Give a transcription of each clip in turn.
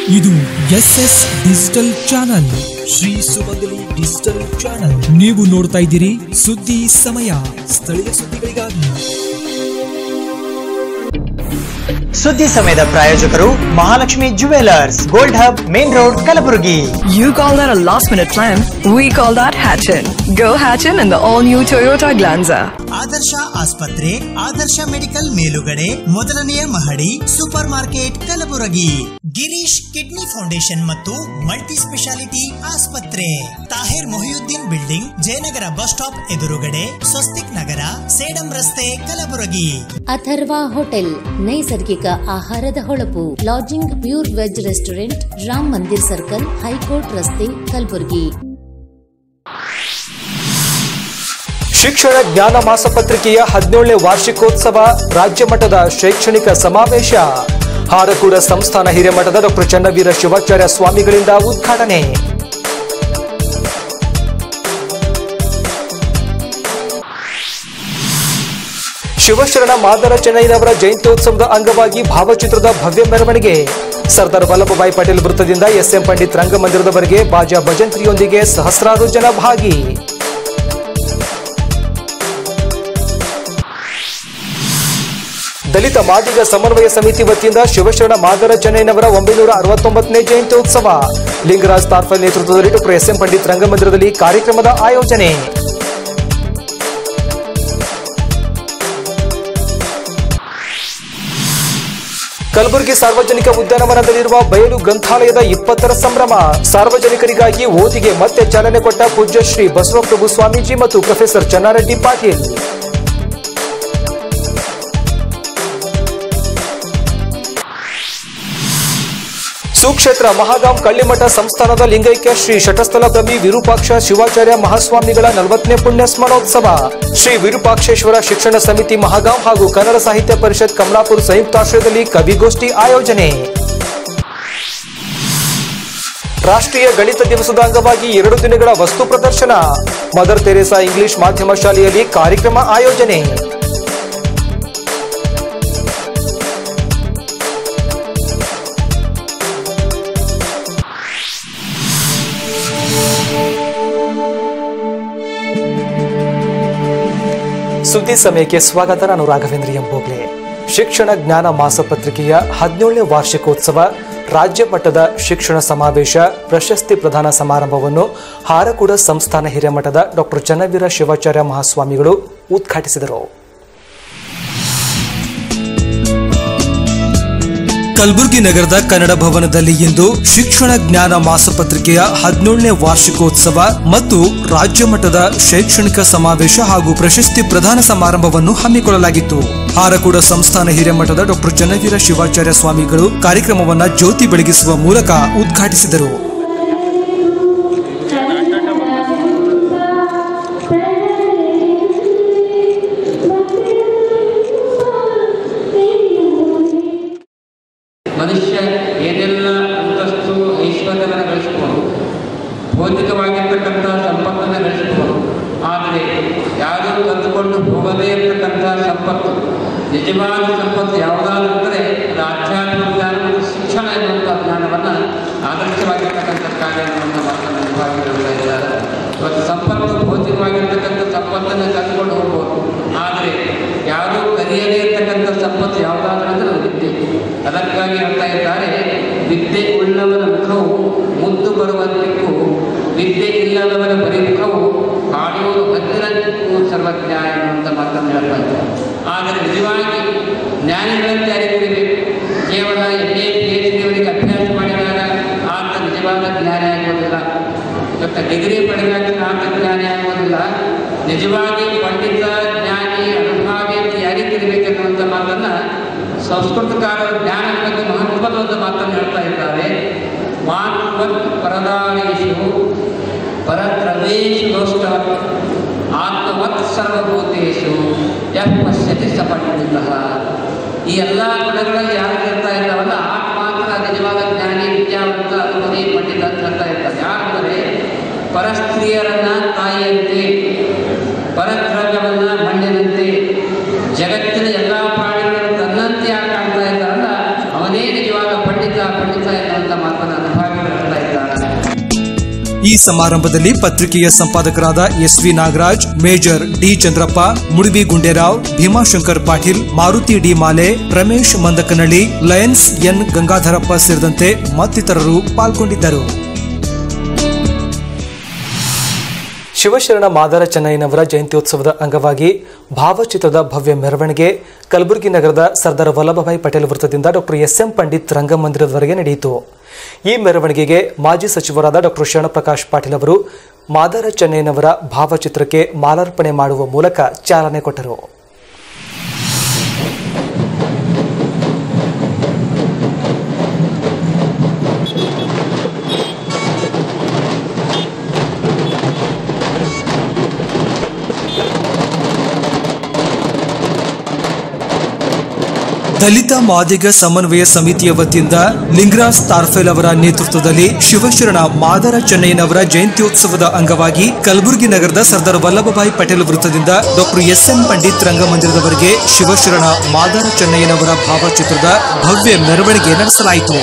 ಇದು S S digital channel Shri Sumangali digital channel ನೀವು ನೋಡ್ತಾ ಇದ್ದೀರಿ ಸುದ್ದಿ ಸಮಯ ಸ್ಥಳೀಯ ಸುದ್ದಿಗಳಿಗಾಗಿ ಸುದ್ದಿ ಸಮಯದ ಪ್ರಾಯೋಜಕರು Mahalakshmi jewellers gold hub main road Kalaburagi You call that a last minute plan? We call that Hatchin. Go Hatchin in the all new Toyota Glanza. ಆದರ್ಶ ಆಸ್ಪತ್ರೆ ಆದರ್ಶ ಮೆಡಿಕಲ್ ಮೇಲುಗಡೆ ಮೊದಲನೆಯ ಮಹಡಿ super market Kalaburagi Girish kidney foundation ಮತ್ತು ಮಲ್ಟಿ ಸ್ಪೆಷಾಲಿಟಿ ಆಸ್ಪತ್ರೆ Tahir Mohiuddin building Jayanagar bus stop ಎದುರುಗಡೆ ಸ್ವಸ್ತಿಕ್ ನಗರ ಸೇಡಂ ರಸ್ತೆ Kalaburagi Atharva hotel ನೈಸರ್ಗಿಕ ಆಹಾರದ ಹೊಳಪು lodging pure veg restaurant Ram Mandir circle high court ರಸ್ತೆ ಕಲಬುರಗಿ ಶಿಕ್ಷಣ ಜ್ಞಾನ ಮಾಸಪತ್ರಿಕೆಯ ಹದಿನೇಳನೇ ವಾರ್ಷಿಕೋತ್ಸವ ರಾಜ್ಯ ಮಟ್ಟದ ಶೈಕ್ಷಣಿಕ ಸಮಾವೇಶ ಹಾರಕೂಡ ಸಂಸ್ಥಾನ ಹಿರೇಮಠದ ಡಾಕ್ಟರ್ ಚನ್ನವೀರ ಶಿವಾಚಾರ್ಯ ಸ್ವಾಮಿಗಳಿಂದ ಉದ್ಘಾಟನೆ ಶಿವಶರಣ ಮಾದರ ಚೆನ್ನೈನವರ ಜಯಂತ್ಯೋತ್ಸವದ ಅಂಗವಾಗಿ ಭಾವಚಿತ್ರದ ಭವ್ಯ ಮೆರವಣಿಗೆ ಸರ್ದಾರ್ ವಲ್ಲಭಭಾಯಿ ಪಟೇಲ್ ವೃತ್ತದಿಂದ ಎಸ್ಎಂ ಪಂಡಿತ್ ರಂಗಮಂದಿರದವರೆಗೆ ಬಾಜಾ ಭಜಂತ್ರಿಯೊಂದಿಗೆ ಸಹಸ್ರಾರು ಜನ ಭಾಗಿ ದಲಿತ ಮಾದಿಗ ಸಮನ್ವಯ ಸಮಿತಿ ವತಿಯಿಂದ ಶಿವಶರಣ ಮಾದರ ಚೆನ್ನೈನವರ ಒಂಬೈನೂರ ಅರವತ್ತೊಂಬತ್ತನೇ ಜಯಂತ್ಯೋತ್ಸವ ಲಿಂಗರಾಜ್ ತಾರ್ಫಲ್ ನೇತೃತ್ವದಲ್ಲಿ ಡಾಕ್ಟರ್ ಎಸ್ ಎಂ ಪಂಡಿತ್ ರಂಗಮಂದಿರದಲ್ಲಿ ಕಾರ್ಯಕ್ರಮದ ಆಯೋಜನೆ ಕಲಬುರಗಿ ಸಾರ್ವಜನಿಕ ಉದ್ಯಾನವನದಲ್ಲಿರುವ ಬಯಲು ಗ್ರಂಥಾಲಯದ ಇಪ್ಪತ್ತರ ಸಂಭ್ರಮ ಸಾರ್ವಜನಿಕರಿಗಾಗಿ ಓದಿಗೆ ಮತ್ತೆ ಚಾಲನೆ ಕೊಟ್ಟ ಪೂಜ್ಯ ಶ್ರೀ ಬಸವಪ್ರಭು ಸ್ವಾಮೀಜಿ ಮತ್ತು ಪ್ರೊಫೆಸರ್ ಚನ್ನಾರೆಡ್ಡಿ ಪಾಟೀಲ್ ಸುಕ್ಷೇತ್ರ ಮಹಾಗಾಂ ಕಳ್ಳಿಮಠ ಸಂಸ್ಥಾನದ ಲಿಂಗೈಕ್ಯ ಶ್ರೀ ಶಟಸ್ಥಲ ಬ್ರಹ್ಮಿ ವಿರೂಪಾಕ್ಷ ಶಿವಾಚಾರ್ಯ ಮಹಾಸ್ವಾಮಿಗಳ ನಲವತ್ತನೇ ಪುಣ್ಯ ಸ್ಮರಣೋತ್ಸವ ಶ್ರೀ ವಿರೂಪಾಕ್ಷೇಶ್ವರ ಶಿಕ್ಷಣ ಸಮಿತಿ ಮಹಾಗಾಂ ಹಾಗೂ ಕನ್ನಡ ಸಾಹಿತ್ಯ ಪರಿಷತ್ ಕಮಲಾಪುರ ಸಂಯುಕ್ತಾಶ್ರಯದಲ್ಲಿ ಕವಿಗೋಷ್ಠಿ ಆಯೋಜನೆ ರಾಷ್ಟ್ರೀಯ ಗಣಿತ ದಿವಸದ ಅಂಗವಾಗಿ ಎರಡು ದಿನಗಳ ವಸ್ತು ಪ್ರದರ್ಶನ ಮದರ್ ತೆರೇಸಾ ಇಂಗ್ಲಿಷ್ ಮಾಧ್ಯಮ ಶಾಲೆಯಲ್ಲಿ ಕಾರ್ಯಕ್ರಮ ಆಯೋಜನೆ ಸುದ್ದಿ ಸಮಯಕ್ಕೆ ಸ್ವಾಗತ ನಾನು ರಾಘವೇಂದ್ರ ಎಂ ಬೋಗ್ಲೆ ಶಿಕ್ಷಣ ಜ್ಞಾನ ಮಾಸಪತ್ರಿಕೆಯ ಹದಿನೇಳನೇ ವಾರ್ಷಿಕೋತ್ಸವ ರಾಜ್ಯ ಮಟ್ಟದ ಶಿಕ್ಷಣ ಸಮಾವೇಶ ಪ್ರಶಸ್ತಿ ಪ್ರದಾನ ಸಮಾರಂಭವನ್ನು ಹಾರಕೂಡ ಸಂಸ್ಥಾನ ಹಿರೇಮಠದ ಡಾಕ್ಟರ್ ಚನ್ನವೀರ ಶಿವಾಚಾರ್ಯ ಮಹಾಸ್ವಾಮಿಗಳು ಉದ್ಘಾಟಿಸಿದರು ಕಲಬುರಗಿ ನಗರದ ಕನ್ನಡ ಭವನದಲ್ಲಿ ಇಂದು ಶಿಕ್ಷಣ ಜ್ಞಾನ ಮಾಸಪತ್ರಿಕೆಯ ಹದಿನೇಳನೇ ವಾರ್ಷಿಕೋತ್ಸವ ಮತ್ತು ರಾಜ್ಯ ಮಟ್ಟದ ಶೈಕ್ಷಣಿಕ ಸಮಾವೇಶ ಹಾಗೂ ಪ್ರಶಸ್ತಿ ಪ್ರದಾನ ಸಮಾರಂಭವನ್ನು ಹಮ್ಮಿಕೊಳ್ಳಲಾಗಿತ್ತು ಹಾರಕೂಡ ಸಂಸ್ಥಾನ ಹಿರೇಮಠದ ಡಾಕ್ಟರ್ ಚನ್ನವೀರ ಶಿವಾಚಾರ್ಯ ಸ್ವಾಮಿಗಳು ಕಾರ್ಯಕ್ರಮವನ್ನ ಜ್ಯೋತಿ ಬೆಳಗಿಸುವ ಮೂಲಕ ಉದ್ಘಾಟಿಸಿದರು ಮನುಷ್ಯ ಏನೆಲ್ಲ ಅಂತಸ್ತು ಐಶ್ವರ್ಯವನ್ನು ಗಳಿಸಬಹುದು ಭೌತಿಕವಾಗಿರ್ತಕ್ಕಂಥ ಸಂಪತ್ತನ್ನು ಗಳಿಸಬಹುದು ಆದರೆ ಯಾರೂ ತಂದುಕೊಂಡು ಹೋಗದೇ ಇರತಕ್ಕಂಥ ಸಂಪತ್ತು ನಿಜವಾದ ಸಂಪತ್ತು ಯಾವುದಾದ್ರೂ ಇದ್ದರೆ ಅದು ಆಧ್ಯಾತ್ಮಿಕ ಜ್ಞಾನ ಮತ್ತು ಶಿಕ್ಷಣ ಎನ್ನುವಂಥ ಜ್ಞಾನವನ್ನು ಆದರ್ಶವಾಗಿರ್ತಕ್ಕಂಥ ಕಾರ್ಯ ಎನ್ನುವಂಥ ಮಾತನ್ನು ನಿಜವಾಗಿ ಹೇಳ್ತಾ ಇದ್ದಾರೆ ಇವತ್ತು ಸಂಪತ್ತು ಭೌತಿಕವಾಗಿರ್ತಕ್ಕಂಥ ಸಂಪತ್ತನ್ನು ತಂದುಕೊಂಡು ಹೋಗ್ಬೋದು ಆದರೆ ಯಾರೂ ಕಲಿಯದೇ ಇರತಕ್ಕಂಥ ಸಂಪತ್ತು ಯಾವುದಾದ್ರೂ ಅಂದರೆ ಅದು ವಿದ್ಯೆ ಅದಕ್ಕಾಗಿ ಹೇಳ್ತಾ ಇದ್ದಾರೆ ವಿದ್ಯೆ ಉಳ್ಳವನ ಮುಖವು ಮುದ್ದು ಬರುವಂತಿಗೂ ವಿದ್ಯೆ ಇಲ್ಲದವನ ಬರೀ ಮುಖವು ಕಾಣುವುದು ಹದ್ದಿನಂತಿಗೂ ಸರ್ವಜ್ಞ ಎನ್ನುವಂಥ ಮಾತನ್ನು ಹೇಳ್ತಾ ಇದ್ದಾರೆ ಆದರೆ ನಿಜವಾಗಿ ಜ್ಞಾನಿಗಳಂತೆ ಅರಿತಿರಬೇಕು ಕೇವಲ ಎಂ ಎ ಪಿ ಎಚ್ ಡಿಯವರಿಗೆ ಅಭ್ಯಾಸ ಮಾಡಿದಾಗ ಆತ ನಿಜವಾದ ಜ್ಞಾನಿ ಆಗುವುದಿಲ್ಲ ಇವತ್ತು ಡಿಗ್ರಿ ಪಡೆದಾಗ ಆತ ಜ್ಞಾನಿ ಆಗುವುದಿಲ್ಲ ನಿಜವಾಗಿ ಪಂಡಿತ ಜ್ಞಾನಿ ಅನುಭಾವಿ ಅಂತ ಯಾರಿಗಿರಬೇಕೆನ್ನುವಂಥ ಮಾತನ್ನು ಸಂಸ್ಕೃತಕಾರರು ಜ್ಞಾನದ ಬಗ್ಗೆ ಮಹತ್ವದ ಮಾತನ್ನು ಹೇಳ್ತಾ ಇದ್ದಾರೆ ಮಾನ್ವತ್ ಪರದಾನೇಶು ಪರದ್ರವೇಶು ದೋಷ್ಟವತ್ ಆತ್ಮವತ್ ಸರ್ವಭೂತೇಶು ಯಃ ಪಶ್ಯತಿ ಸ ಪಂಡಿತ ಈ ಎಲ್ಲ ಗುಣಗಳಲ್ಲಿ ಯಾರು ಹೇಳ್ತಾ ಇದ್ದಾವಲ್ಲ ಆತ ಮಾತ್ರ ನಿಜವಾದ ಜ್ಞಾನಿ ವಿದ್ಯಾವಂತ ಅನುಭವಿ ಪಂಡಿತ ಅಂತ ಹೇಳ್ತಾ ಇದ್ದಾರೆ ಯಾರಂದರೆ ಪರಸ್ತ್ರೀಯರನ್ನ ತಾಯಿಯಂತೆ ಪರದ್ರವ್ಯವನ್ನ ಮಣ್ಣಿನಂತೆ ಜಗತ್ತಿನ ಎಲ್ಲ ಪ್ರಾಣಿಗಳನ್ನು ತನ್ನಂತೆ ಯಾರು ಕಾಣ್ತಾ ಇದ್ದಾರಲ್ಲ ಅವನೇ ನಿಜವಾದ ಪಂಡಿತ ಪಂಡಿತ ಎನ್ನುವಂಥ ಮಾತನ್ನು ಈ ಸಮಾರಂಭದಲ್ಲಿ ಪತ್ರಿಕೆಯ ಸಂಪಾದಕರಾದ S V Nagaraj major D Chandrappa Mudubi Gunderao Bhimashankar Patil Maruti D Male Ramesh Mandakanalli lions N Gangadharappa ಸೇರಿದಂತೆ ಮತ್ತಿತರರು ಪಾಲ್ಗೊಂಡಿದ್ದರು ಶಿವಶರಣ ಮಾದಾರ ಚೆನ್ನಯ್ಯನವರ ಜಯಂತ್ಯೋತ್ಸವದ ಅಂಗವಾಗಿ ಭಾವಚಿತ್ರದ ಭವ್ಯ ಮೆರವಣಿಗೆ ಕಲಬುರಗಿ ನಗರದ ಸರ್ದಾರ್ ವಲ್ಲಭಭಾಯಿ ಪಟೇಲ್ ವೃತ್ತದಿಂದ ಡಾಕ್ಟರ್ ಎಸ್ ಎಂ ಪಂಡಿತ್ ರಂಗಮಂದಿರದವರೆಗೆ ನಡೆಯಿತು ಈ ಮೆರವಣಿಗೆಗೆ ಮಾಜಿ ಸಚಿವರಾದ ಡಾಕ್ಟರ್ ಶರಣಪ್ರಕಾಶ್ ಪಾಟೀಲ್ ಅವರು ಮಾದಾರ ಚೆನ್ನಯ್ಯನವರ ಭಾವಚಿತ್ರಕ್ಕೆ ಮಾಲಾರ್ಪಣೆ ಮಾಡುವ ಮೂಲಕ ಚಾಲನೆ ಕೊಟ್ಟರು ದಲಿತ ಮಾದಿಗ ಸಮನ್ವಯ ಸಮಿತಿಯ ವತಿಯಿಂದ ಲಿಂಗರಾಜ್ ತಾರ್ಫೆಲ್ ಅವರ ನೇತೃತ್ವದಲ್ಲಿ ಶಿವಶರಣ ಮಾದರ ಚೆನ್ನಯ್ಯನವರ ಜಯಂತ್ಯೋತ್ಸವದ ಅಂಗವಾಗಿ ಕಲಬುರಗಿ ನಗರದ ಸರ್ದಾರ್ ವಲ್ಲಭಭಾಯಿ ಪಟೇಲ್ ವೃತ್ತದಿಂದ ಡಾಕ್ಟರ್ ಎಸ್ ಎಂ ಪಂಡಿತ್ ರಂಗಮಂದಿರದವರೆಗೆ ಶಿವಶರಣ ಮಾದರ ಚೆನ್ನಯ್ಯನವರ ಭಾವಚಿತ್ರದ ಭವ್ಯ ಮೆರವಣಿಗೆ ನಡೆಸಲಾಯಿತು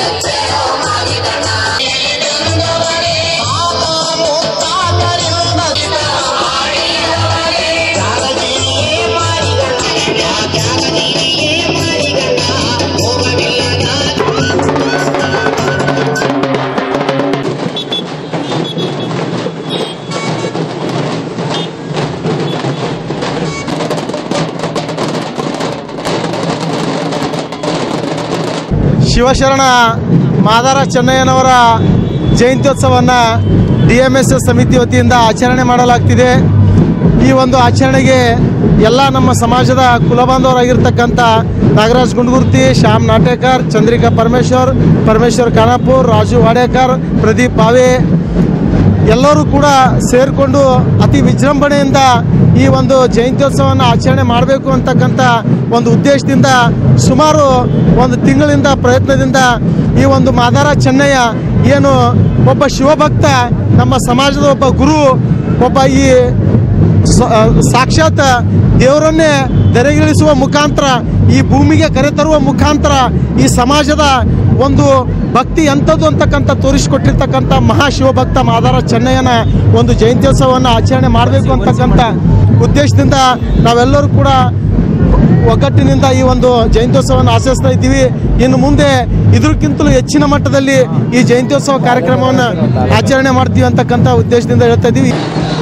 ಶಿವಶರಣ ಮಾದಾರ ಚೆನ್ನಯ್ಯನವರ ಜಯಂತ್ಯೋತ್ಸವವನ್ನು ಡಿ ಎಮ್ ಎಸ್ ಎಸ್ ಸಮಿತಿ ವತಿಯಿಂದ ಆಚರಣೆ ಮಾಡಲಾಗ್ತಿದೆ ಈ ಒಂದು ಆಚರಣೆಗೆ ಎಲ್ಲ ನಮ್ಮ ಸಮಾಜದ ಕುಲಬಾಂಧವರಾಗಿರ್ತಕ್ಕಂಥ ನಾಗರಾಜ್ ಗುಂಡ್ಗುರ್ತಿ ಶ್ಯಾಮ್ ನಾಟೇಕರ್ ಚಂದ್ರಿಕಾ ಪರಮೇಶ್ವರ್ ಪರಮೇಶ್ವರ್ ಖಾನಾಪುರ್ ರಾಜು ವಾಡೇಕರ್ ಪ್ರದೀಪ್ ಪಾವೆ ಎಲ್ಲರೂ ಕೂಡ ಸೇರಿಕೊಂಡು ಅತಿ ವಿಜೃಂಭಣೆಯಿಂದ ಈ ಒಂದು ಜಯಂತ್ಯೋತ್ಸವವನ್ನು ಆಚರಣೆ ಮಾಡಬೇಕು ಅಂತಕ್ಕಂಥ ಒಂದು ಉದ್ದೇಶದಿಂದ ಸುಮಾರು ಒಂದು ತಿಂಗಳಿಂದ ಪ್ರಯತ್ನದಿಂದ ಈ ಒಂದು ಮಾದಾರ ಚೆನ್ನಯ್ಯ ಏನು ಒಬ್ಬ ಶಿವಭಕ್ತ ನಮ್ಮ ಸಮಾಜದ ಒಬ್ಬ ಗುರು ಒಬ್ಬ ಈ ಸ- ಸಾಕ್ಷಾತ್ ದೇವರನ್ನೇ ಧರೆಗಿಳಿಸುವ ಮುಖಾಂತರ ಈ ಭೂಮಿಗೆ ಕರೆತರುವ ಮುಖಾಂತರ ಈ ಸಮಾಜದ ಒಂದು ಭಕ್ತಿ ಎಂಥದ್ದು ಅಂತಕ್ಕಂಥ ತೋರಿಸಿಕೊಟ್ಟಿರ್ತಕ್ಕಂಥ ಮಹಾಶಿವಭಕ್ತ ಮಾದಾರ ಚೆನ್ನಯ್ಯನ ಒಂದು ಜಯಂತ್ಯೋತ್ಸವವನ್ನು ಆಚರಣೆ ಮಾಡಬೇಕು ಅಂತಕ್ಕಂಥ ಉದ್ದೇಶದಿಂದ ನಾವೆಲ್ಲರೂ ಕೂಡ ಒಗ್ಗಟ್ಟಿನಿಂದ ಈ ಒಂದು ಜಯಂತ್ಯೋತ್ಸವವನ್ನು ಆಚರಿಸ್ತಾ ಇದ್ದೀವಿ ಇನ್ನು ಮುಂದೆ ಇದಕ್ಕಿಂತಲೂ ಹೆಚ್ಚಿನ ಮಟ್ಟದಲ್ಲಿ ಈ ಜಯಂತ್ಯೋತ್ಸವ ಕಾರ್ಯಕ್ರಮವನ್ನು ಆಚರಣೆ ಮಾಡ್ತೀವಿ ಅಂತಕ್ಕಂಥ ಉದ್ದೇಶದಿಂದ ಹೇಳ್ತಾ ಇದ್ದೀವಿ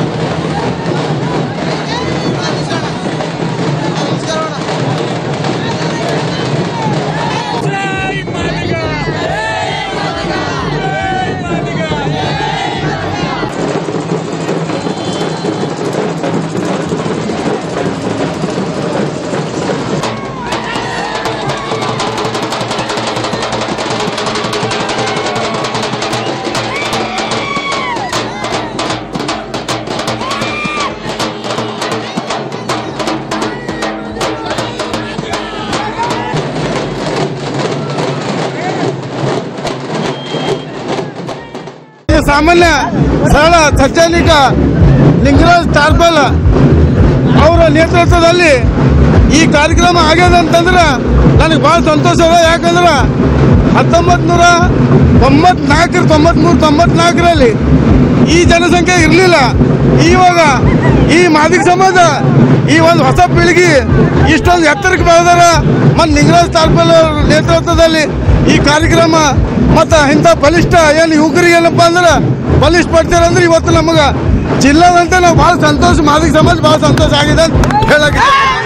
ಈ ಸಾಮಾನ್ಯ ಸರಳ ಸಜ್ಜನಿಕ ಲಿಂಗರಾಜ್ ಟಾರ್ಬಲ್ ಅವರ ನೇತೃತ್ವದಲ್ಲಿ ಈ ಕಾರ್ಯಕ್ರಮ ಆಗ್ಯದ ಅಂತಂದ್ರೆ ನನಗೆ ಭಾಳ ಸಂತೋಷ ಅದ ಯಾಕಂದ್ರೆ ಹತ್ತೊಂಬತ್ತು ನೂರ ತೊಂಬತ್ನಾಲ್ಕರ ತೊಂಬತ್ಮೂರು ತೊಂಬತ್ನಾಲ್ಕರಲ್ಲಿ ಈ ಜನಸಂಖ್ಯೆ ಇರಲಿಲ್ಲ ಇವಾಗ ಈ ಮಾದಿಗ ಸಮಾಜ ಈ ಒಂದು ಹೊಸ ಪೀಳಿಗೆ ಇಷ್ಟೊಂದು ಎತ್ತರಕ್ಕೆ ಬೆಳೆದಾರ ಮತ್ತು ಲಿಂಗರಾಜ್ ತಾರ್ಪಲ್ ಅವ್ರ ನೇತೃತ್ವದಲ್ಲಿ ಈ ಕಾರ್ಯಕ್ರಮ ಮತ್ತು ಇಂಥ ಬಲಿಷ್ಠ ಏನು ಯುವಕರಿಗೆ ಏನಪ್ಪ ಅಂದ್ರೆ ಬಲಿಷ್ಠ ಪಡ್ತಾರೆ ಅಂದ್ರೆ ಇವತ್ತು ನಮಗೆ ಜಿಲ್ಲಾದಂತೆ ನಾವು ಭಾಳ ಸಂತೋಷ ಮಾದಿಗ ಸಮಾಜ ಭಾಳ ಸಂತೋಷ ಆಗಿದೆ ಅಂತ ಹೇಳಕ್ಕೆ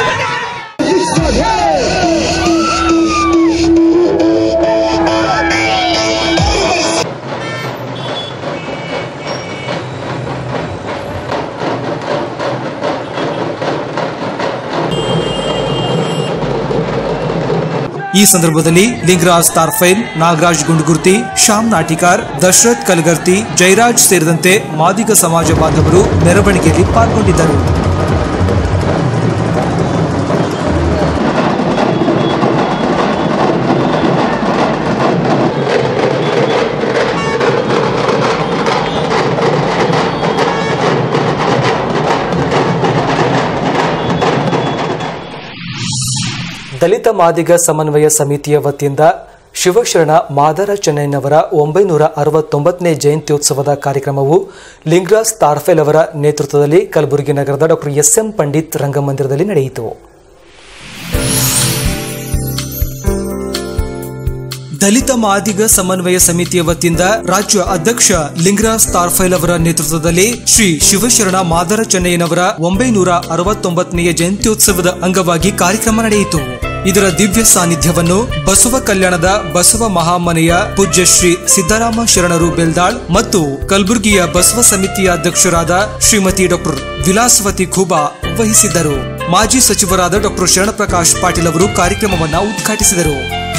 ಈ ಸಂದರ್ಭದಲ್ಲಿ ಲಿಂಗರಾಜ್ ತಾರ್ಫೈಲ್ ನಾಗರಾಜ್ ಗುಂಡ್ಗುರ್ತಿ ಶ್ಯಾಮ್ ನಾಟಿಕಾರ್ ದಶರಥ್ ಕಲ್ಗರ್ತಿ ಜಯರಾಜ್ ಸೇರಿದಂತೆ ಮಾದಿಗ ಸಮಾಜ ಬಾಂಧವರು ಮೆರವಣಿಗೆಯಲ್ಲಿ ಪಾಲ್ಗೊಂಡಿದ್ದರು ದಲಿತ ಮಾದಿಗ ಸಮನ್ವಯ ಸಮಿತಿಯ ವತಿಯಿಂದ ಶಿವಶರಣ ಮಾದರ ಚೆನ್ನೈನವರ ಒಂಬೈನೂರ ಅರವತ್ತೊಂಬತ್ತನೇ ಜಯಂತ್ಯೋತ್ಸವದ ಕಾರ್ಯಕ್ರಮವು ಲಿಂಗ್ರಾಸ್ ತಾರ್ಫೆಲ್ ಅವರ ನೇತೃತ್ವದಲ್ಲಿ ಕಲಬುರಗಿ ನಗರದ ಡಾಕ್ಟರ್ ಎಸ್ ಎಂ ಪಂಡಿತ್ ರಂಗಮಂದಿರದಲ್ಲಿ ನಡೆಯಿತು ದಲಿತ ಮಾದಿಗ ಸಮನ್ವಯ ಸಮಿತಿಯ ವತಿಯಿಂದ ರಾಜ್ಯ ಅಧ್ಯಕ್ಷ ಲಿಂಗರಾಜ್ ತಾರ್ಫೈಲ್ ಅವರ ನೇತೃತ್ವದಲ್ಲಿ ಶ್ರೀ ಶಿವಶರಣ ಮಾದರ ಚೆನ್ನಯ್ಯನವರ ಒಂಬೈನೂರ ಅರವತ್ತೊಂಬತ್ತನೆಯ ಜಯಂತ್ಯೋತ್ಸವದ ಅಂಗವಾಗಿ ಕಾರ್ಯಕ್ರಮ ನಡೆಯಿತು ಇದರ ದಿವ್ಯ ಸಾನ್ನಿಧ್ಯವನ್ನು ಬಸವ ಕಲ್ಯಾಣದ ಬಸವ ಮಹಾಮನೆಯ ಪೂಜ್ಯ ಶ್ರೀ ಸಿದ್ದರಾಮ ಶರಣರು ಬೆಲ್ದಾಳ್ ಮತ್ತು ಕಲಬುರಗಿಯ ಬಸವ ಸಮಿತಿಯ ಅಧ್ಯಕ್ಷರಾದ ಶ್ರೀಮತಿ ಡಾಕ್ಟರ್ ವಿಲಾಸವತಿ ಖೂಬಾ ವಹಿಸಿದ್ದರು ಮಾಜಿ ಸಚಿವರಾದ ಡಾಕ್ಟರ್ ಶರಣಪ್ರಕಾಶ್ ಪಾಟೀಲ್ ಅವರು ಕಾರ್ಯಕ್ರಮವನ್ನು ಉದ್ಘಾಟಿಸಿದರು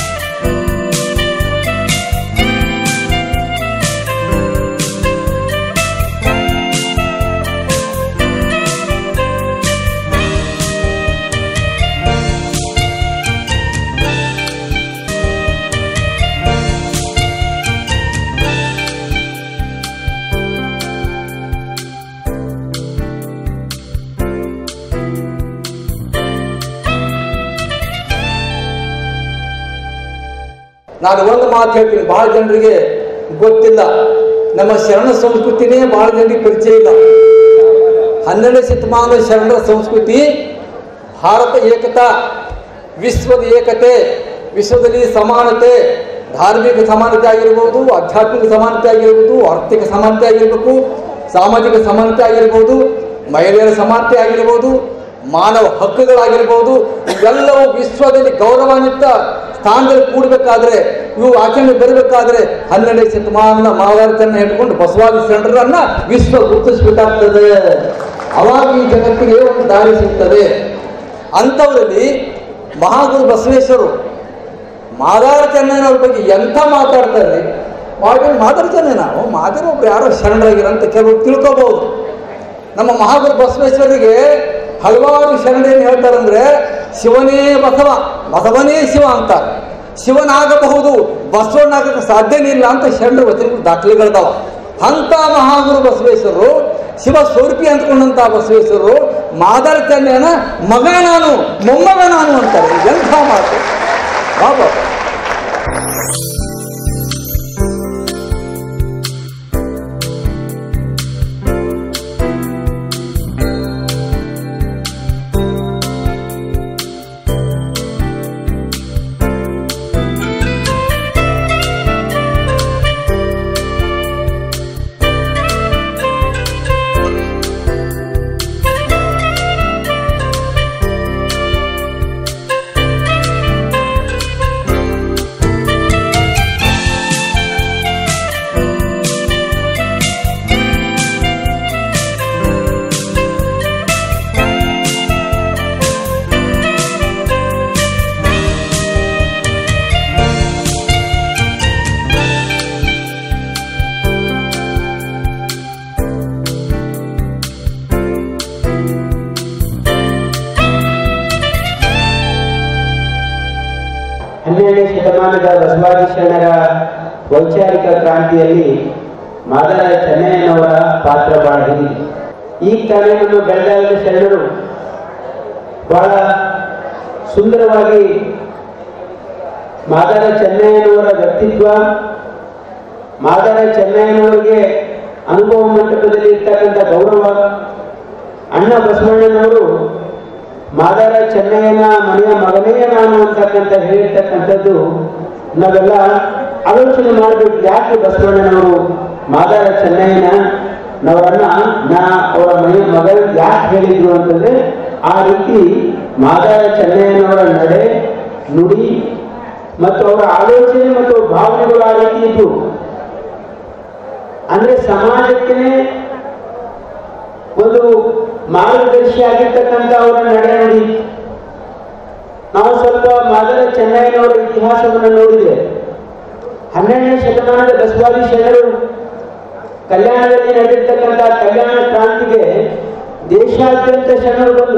ನಾನು ಒಂದು ಮಾತು ಹೇಳ್ತೀನಿ ಬಹಳ ಜನರಿಗೆ ಗೊತ್ತಿಲ್ಲ ನಮ್ಮ ಶರಣ ಸಂಸ್ಕೃತಿನೇ ಬಹಳ ಜನರಿಗೆ ಪರಿಚಯ ಇಲ್ಲ ಹನ್ನೆರಡನೇ ಶತಮಾನದ ಶರಣರ ಸಂಸ್ಕೃತಿ ಭಾರತ ಏಕತಾ ವಿಶ್ವದ ಏಕತೆ ವಿಶ್ವದಲ್ಲಿ ಸಮಾನತೆ ಧಾರ್ಮಿಕ ಸಮಾನತೆ ಆಗಿರ್ಬೋದು ಆಧ್ಯಾತ್ಮಿಕ ಸಮಾನತೆ ಆಗಿರ್ಬೋದು ಆರ್ಥಿಕ ಸಮಾನತೆ ಆಗಿರ್ಬೇಕು ಸಾಮಾಜಿಕ ಸಮಾನತೆ ಆಗಿರ್ಬೋದು ಮಹಿಳೆಯರ ಸಮಾನತೆ ಆಗಿರ್ಬೋದು ಮಾನವ ಹಕ್ಕುಗಳಾಗಿರ್ಬೋದು ಇವೆಲ್ಲವೂ ವಿಶ್ವದಲ್ಲಿ ಗೌರವಾನ್ವಿತ ಸ್ಥಾನದಲ್ಲಿ ಕೂಡಬೇಕಾದ್ರೆ ಇವು ಆಚರಣೆ ಬರಬೇಕಾದ್ರೆ ಹನ್ನೆರಡನೇ ಶತಮಾನದ ಮಹಾಭಾರತನ ಹಿಡ್ಕೊಂಡು ಬಸವಾದಿ ಶರಣರನ್ನ ವಿಶ್ವ ಗುರುತಿಸಬೇಕಾಗ್ತದೆ ಅವಾಗ ಈ ಜಗತ್ತಿಗೆ ಒಂದು ದಾರಿ ಸಿಗ್ತದೆ ಅಂಥವರಲ್ಲಿ ಮಹಾಗುರು ಬಸವೇಶ್ವರರು ಮಾದಾರ ಚೆನ್ನಯ್ಯನವ್ರ ಬಗ್ಗೆ ಎಂಥ ಮಾತಾಡ್ತಾರೆ ಮಾಡಿ ಮಾದಾರ ಚೆನ್ನಯ್ಯ ನಾವು ಮಾದಾರ ಒಬ್ರು ಯಾರೋ ಶರಣರಾಗಿರಂತ ಕೆಲವರು ತಿಳ್ಕೊಬಹುದು ನಮ್ಮ ಮಹಾಗುರು ಬಸವೇಶ್ವರರಿಗೆ ಹಲವಾರು ಶರಣರೇನು ಹೇಳ್ತಾರಂದ್ರೆ ಶಿವನೇ ಬಸವ ಬಸವನೇ ಶಿವ ಅಂತ ಶಿವನಾಗಬಹುದು ಬಸವನಾಗಕ್ಕೆ ಸಾಧ್ಯನೇ ಇಲ್ಲ ಅಂತ ಶರಣರ ವಚನಗಳು ದಾಖಲೆಗಳಿದಾವ ಅಂತ ಮಹಾಗುರು ಬಸವೇಶ್ವರರು ಶಿವ ಸ್ವರೂಪಿ ಅಂದ್ಕೊಂಡಂತ ಬಸವೇಶ್ವರರು ಮಾದರ ಚೆನ್ನಯ್ಯನ ಮಗ ನಾನು ಮೊಮ್ಮಗ ನಾನು ಅಂತಾರೆ ಎಂಥ ಮಾತು ಬಾಬಾ ಹನ್ನೆರಡನೇ ಶತಮಾನದ ಬಸವಾದಿ ಶರಣರ ವೈಚಾರಿಕ ಕ್ರಾಂತಿಯಲ್ಲಿ ಮಾದರ ಚೆನ್ನಯ್ಯನವರ ಪಾತ್ರ ಬಹಳ ಹಿರಿದು ಈ ಕಾರ್ಯವನ್ನು ಬೆಳೆದಾದ ಶರಣರು ಬಹಳ ಸುಂದರವಾಗಿ ಮಾದರ ಚೆನ್ನಯ್ಯನವರ ವ್ಯಕ್ತಿತ್ವ ಮಾದರ ಚೆನ್ನಯ್ಯನವರಿಗೆ ಅನುಭವ ಮಂಟಪದಲ್ಲಿ ಇರ್ತಕ್ಕಂಥ ಗೌರವ ಅಣ್ಣ ಬಸವಣ್ಣನವರು ಮಾದಾರ ಚೆನ್ನಯ್ಯನ ಮನೆಯ ಮಗನೇ ನಾನು ಅಂತಕ್ಕಂಥ ಹೇಳಿರ್ತಕ್ಕಂಥದ್ದು ನಾವೆಲ್ಲ ಆಲೋಚನೆ ಮಾಡಬೇಕು ಯಾಕೆ ಬಸವಣ್ಣನವರು ಮಾದಾರ ಚೆನ್ನಯ್ಯನ ನವರನ್ನ ನಾ ಅವರ ಮನೆಯ ಮಗ ಯಾಕೆ ಹೇಳಿದ್ರು ಅಂತಂದ್ರೆ ಆ ರೀತಿ ಮಾದಾರ ಚೆನ್ನಯ್ಯನವರ ನಡೆ ನುಡಿ ಮತ್ತು ಅವರ ಆಲೋಚನೆ ಮತ್ತು ಭಾವನೆಗಳು ಆ ರೀತಿ ಇದ್ದು ಅಂದ್ರೆ ಸಮಾಜಕ್ಕೆ ಒಂದು ಮಾರ್ಗದರ್ಶಿ ಆಗಿರ್ತಕ್ಕಂಥ ಅವರ ನಡೆ ನೋಡಿ ನಾವು ಸ್ವಲ್ಪ ಮಾದರ ಚೆನ್ನಯ್ಯನವರ ಇತಿಹಾಸವನ್ನು ನೋಡಿದ್ರೆ ಹನ್ನೆರಡನೇ ಶತಮಾನದ ಬಸವಾದಿ ಶರಣರು ಕಲ್ಯಾಣದಲ್ಲಿ ನಡೆದಿರ್ತಕ್ಕಂಥ ಕಲ್ಯಾಣ ಕ್ರಾಂತಿಗೆ ದೇಶಾದ್ಯಂತ ಶರಣರು ಬಂದರು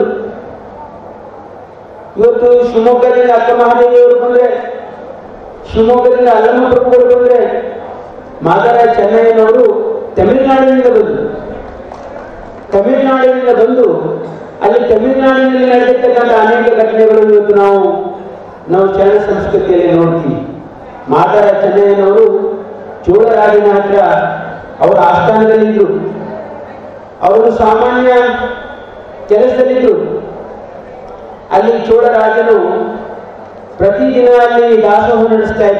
ಇವತ್ತು ಶಿವಮೊಗ್ಗದಿಂದ ಅಕ್ಕ ಮಹಾದೇವಿಯವರು ಬಂದ್ರೆ ಶಿವಮೊಗ್ಗದಿಂದ ಅಲ್ಲಮ್ಮ ಪ್ರಭುಗಳು ಬಂದ್ರೆ ಮಾದರ ಚೆನ್ನಯ್ಯನವರು ತಮಿಳುನಾಡಿನಿಂದ ಬಂದರು ತಮಿಳುನಾಡಿನಿಂದ ಬಂದು ಅಲ್ಲಿ ತಮಿಳುನಾಡಿನಲ್ಲಿ ನಡೆದಿರ್ತಕ್ಕಂಥ ಅನೇಕ ಘಟನೆಗಳು ಇವತ್ತು ನಾವು ನಾವು ಚರಣ ಸಂಸ್ಕೃತಿಯಲ್ಲಿ ನೋಡ್ತೀವಿ ಮಾದಾರ ಚೆನ್ನಯ್ಯನವರು ಚೋಳರಾಜನ ಹತ್ರ ಅವರ ಆಸ್ಥಾನದಲ್ಲಿದ್ದರು ಅವರು ಸಾಮಾನ್ಯ ಕೆಲಸದಲ್ಲಿದ್ದರು ಅಲ್ಲಿ ಚೋಳರಾಜನು ಪ್ರತಿದಿನ ಅಲ್ಲಿ ದಾಸೋಹ ನಡೆಸ್ತಾ ಇದ್ದ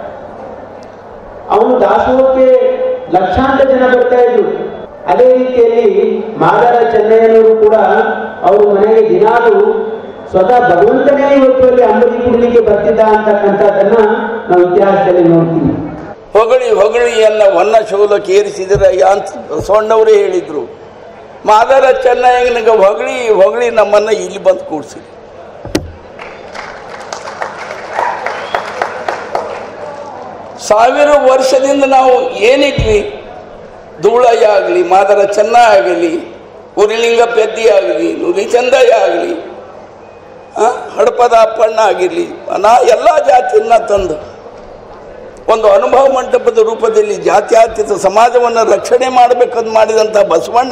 ಅವನು ದಾಸೋಹಕ್ಕೆ ಲಕ್ಷಾಂತರ ಜನ ಬರ್ತಾ ಇದ್ರು ಅದೇ ರೀತಿಯಲ್ಲಿ ಮಾದಾರ ಚೆನ್ನಯ್ಯನವರು ಕೂಡ ಅವರು ಮನೆಗೆ ದಿನಾಲು ಸ್ವತಃ ಭಗವಂತನೇ ಇವತ್ತು ಅಲ್ಲಿ ಅಂಬಲಿ ಕುಡಲಿಕ್ಕೆ ಬರ್ತಿದ್ದ ಅಂತಕ್ಕಂಥದ್ದನ್ನ ನಾವು ಇತಿಹಾಸದಲ್ಲಿ ನೋಡ್ತೀವಿ ಹೊಗಳಿ ಹೊಗಳಿ ಎನ್ನ ಹೊನ್ನ ಶೋಲಕ್ಕೆ ಏರಿಸಿದಿರಯ್ಯ ಅಂತ ಬಸವಣ್ಣವರೇ ಹೇಳಿದ್ರು ಮಾದರ ಚೆನ್ನಯ್ಯನಿಗೆ ಹೊಗಳಿ ಹೊಗಳಿ ನಮ್ಮನ್ನ ಇಲ್ಲಿ ಬಂದು ಕೂಡಿಸಿ ಸಾವಿರ ವರ್ಷದಿಂದ ನಾವು ಏನಿದ್ವಿ ಧೂಳಯ್ಯ ಆಗಲಿ ಮಾದರ ಚೆನ್ನ ಆಗಲಿ ಉರಿಲಿಂಗ ಪೆದ್ದಿ ಆಗಲಿ ನುಲಿ ಚಂದಯ್ಯ ಆಗಲಿ ಹಡಪದ ಅಪ್ಪಣ್ಣ ಆಗಿರಲಿ ನಾ ಎಲ್ಲ ಜಾತಿಯನ್ನ ತಂದು ಒಂದು ಅನುಭವ ಮಂಟಪದ ರೂಪದಲ್ಲಿ ಜಾತ್ಯಾತೀತ ಸಮಾಜವನ್ನು ರಕ್ಷಣೆ ಮಾಡಬೇಕಂತ ಮಾಡಿದಂಥ ಬಸವಣ್ಣ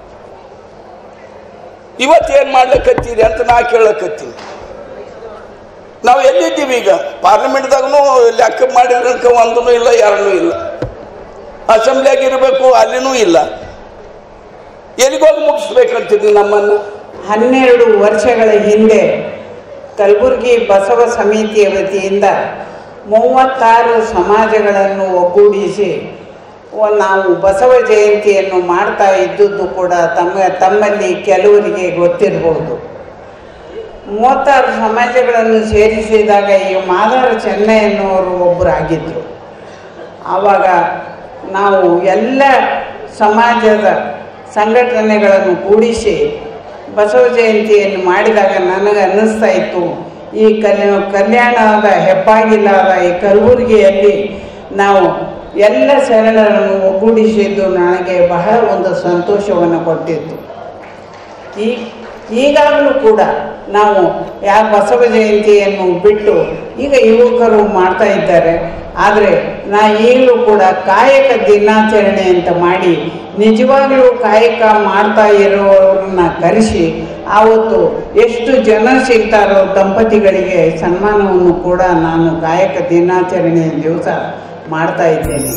ಇವತ್ತೇನು ಮಾಡ್ಲಿಕ್ಕತ್ತೀರಿ ಅಂತ ನಾ ಕೇಳಕತ್ತೀನಿ ನಾವು ಎಲ್ಲಿದ್ದೀವಿ ಈಗ ಪಾರ್ಲಿಮೆಂಟ್ದಾಗೂ ಲೆಕ್ಕ ಮಾಡಿರೋಕೆ ಒಂದೂ ಇಲ್ಲ ಎರಡೂ ಇಲ್ಲ ಅಸೆಂಬ್ಲಿಯಾಗ ಇರಬೇಕು ಅಲ್ಲಿನೂ ಇಲ್ಲ ಎಲ್ಲಿಗೋಗಿ ಮುಗಿಸ್ಬೇಕಂತೀನಿ ನಮ್ಮನ್ನು ಹನ್ನೆರಡು ವರ್ಷಗಳ ಹಿಂದೆ ಕಲಬುರಗಿ ಬಸವ ಸಮಿತಿಯ ವತಿಯಿಂದ ಮೂವತ್ತಾರು ಸಮಾಜಗಳನ್ನು ಒಗ್ಗೂಡಿಸಿ ಒ- ನಾವು ಬಸವ ಜಯಂತಿಯನ್ನು ಮಾಡ್ತಾ ಇದ್ದುದು ಕೂಡ ತಮ್ಮ ತಮ್ಮಲ್ಲಿ ಕೆಲವರಿಗೆ ಗೊತ್ತಿರಬಹುದು ಮೂವತ್ತಾರು ಸಮಾಜಗಳನ್ನು ಸೇರಿಸಿದಾಗ ಈ ಮಾದಾರ ಚೆನ್ನಯ್ಯನವರು ಒಬ್ಬರಾಗಿದ್ದರು ಆವಾಗ ನಾವು ಎಲ್ಲ ಸಮಾಜದ ಸಂಘಟನೆಗಳನ್ನು ಕೂಡಿಸಿ ಬಸವ ಜಯಂತಿಯನ್ನು ಮಾಡಿದಾಗ ನನಗೆ ಅನ್ನಿಸ್ತಾ ಇತ್ತು ಈ ಕಲ್ಯ ಕಲ್ಯಾಣದ ಹೆಬ್ಬಾಗಿಲಾದ ಈ ಕಲಬುರಗಿಯಲ್ಲಿ ನಾವು ಎಲ್ಲ ಶರಣರನ್ನು ಒಗ್ಗೂಡಿಸಿದ್ದು ನನಗೆ ಬಹಳ ಒಂದು ಸಂತೋಷವನ್ನು ಕೊಟ್ಟಿತ್ತು ಈ ಈಗಾಗಲೂ ಕೂಡ ನಾವು ಯಾವ ಬಸವ ಜಯಂತಿಯನ್ನು ಬಿಟ್ಟು ಈಗ ಯುವಕರು ಮಾಡ್ತಾ ಇದ್ದಾರೆ ಆದರೆ ನಾ ಈಗಲೂ ಕೂಡ ಕಾಯಕ ದಿನಾಚರಣೆ ಅಂತ ಮಾಡಿ ನಿಜವಾಗ್ಲೂ ಕಾಯಕ ಮಾಡ್ತಾ ಇರೋರನ್ನ ಕರೆಸಿ ಆವತ್ತು ಎಷ್ಟು ಜನ ಸಿಗ್ತಾರೋ ದಂಪತಿಗಳಿಗೆ ಸನ್ಮಾನವನ್ನು ಕೂಡ ನಾನು ಕಾಯಕ ದಿನಾಚರಣೆ ದಿವಸ ಮಾಡ್ತಾ ಇದ್ದೇನೆ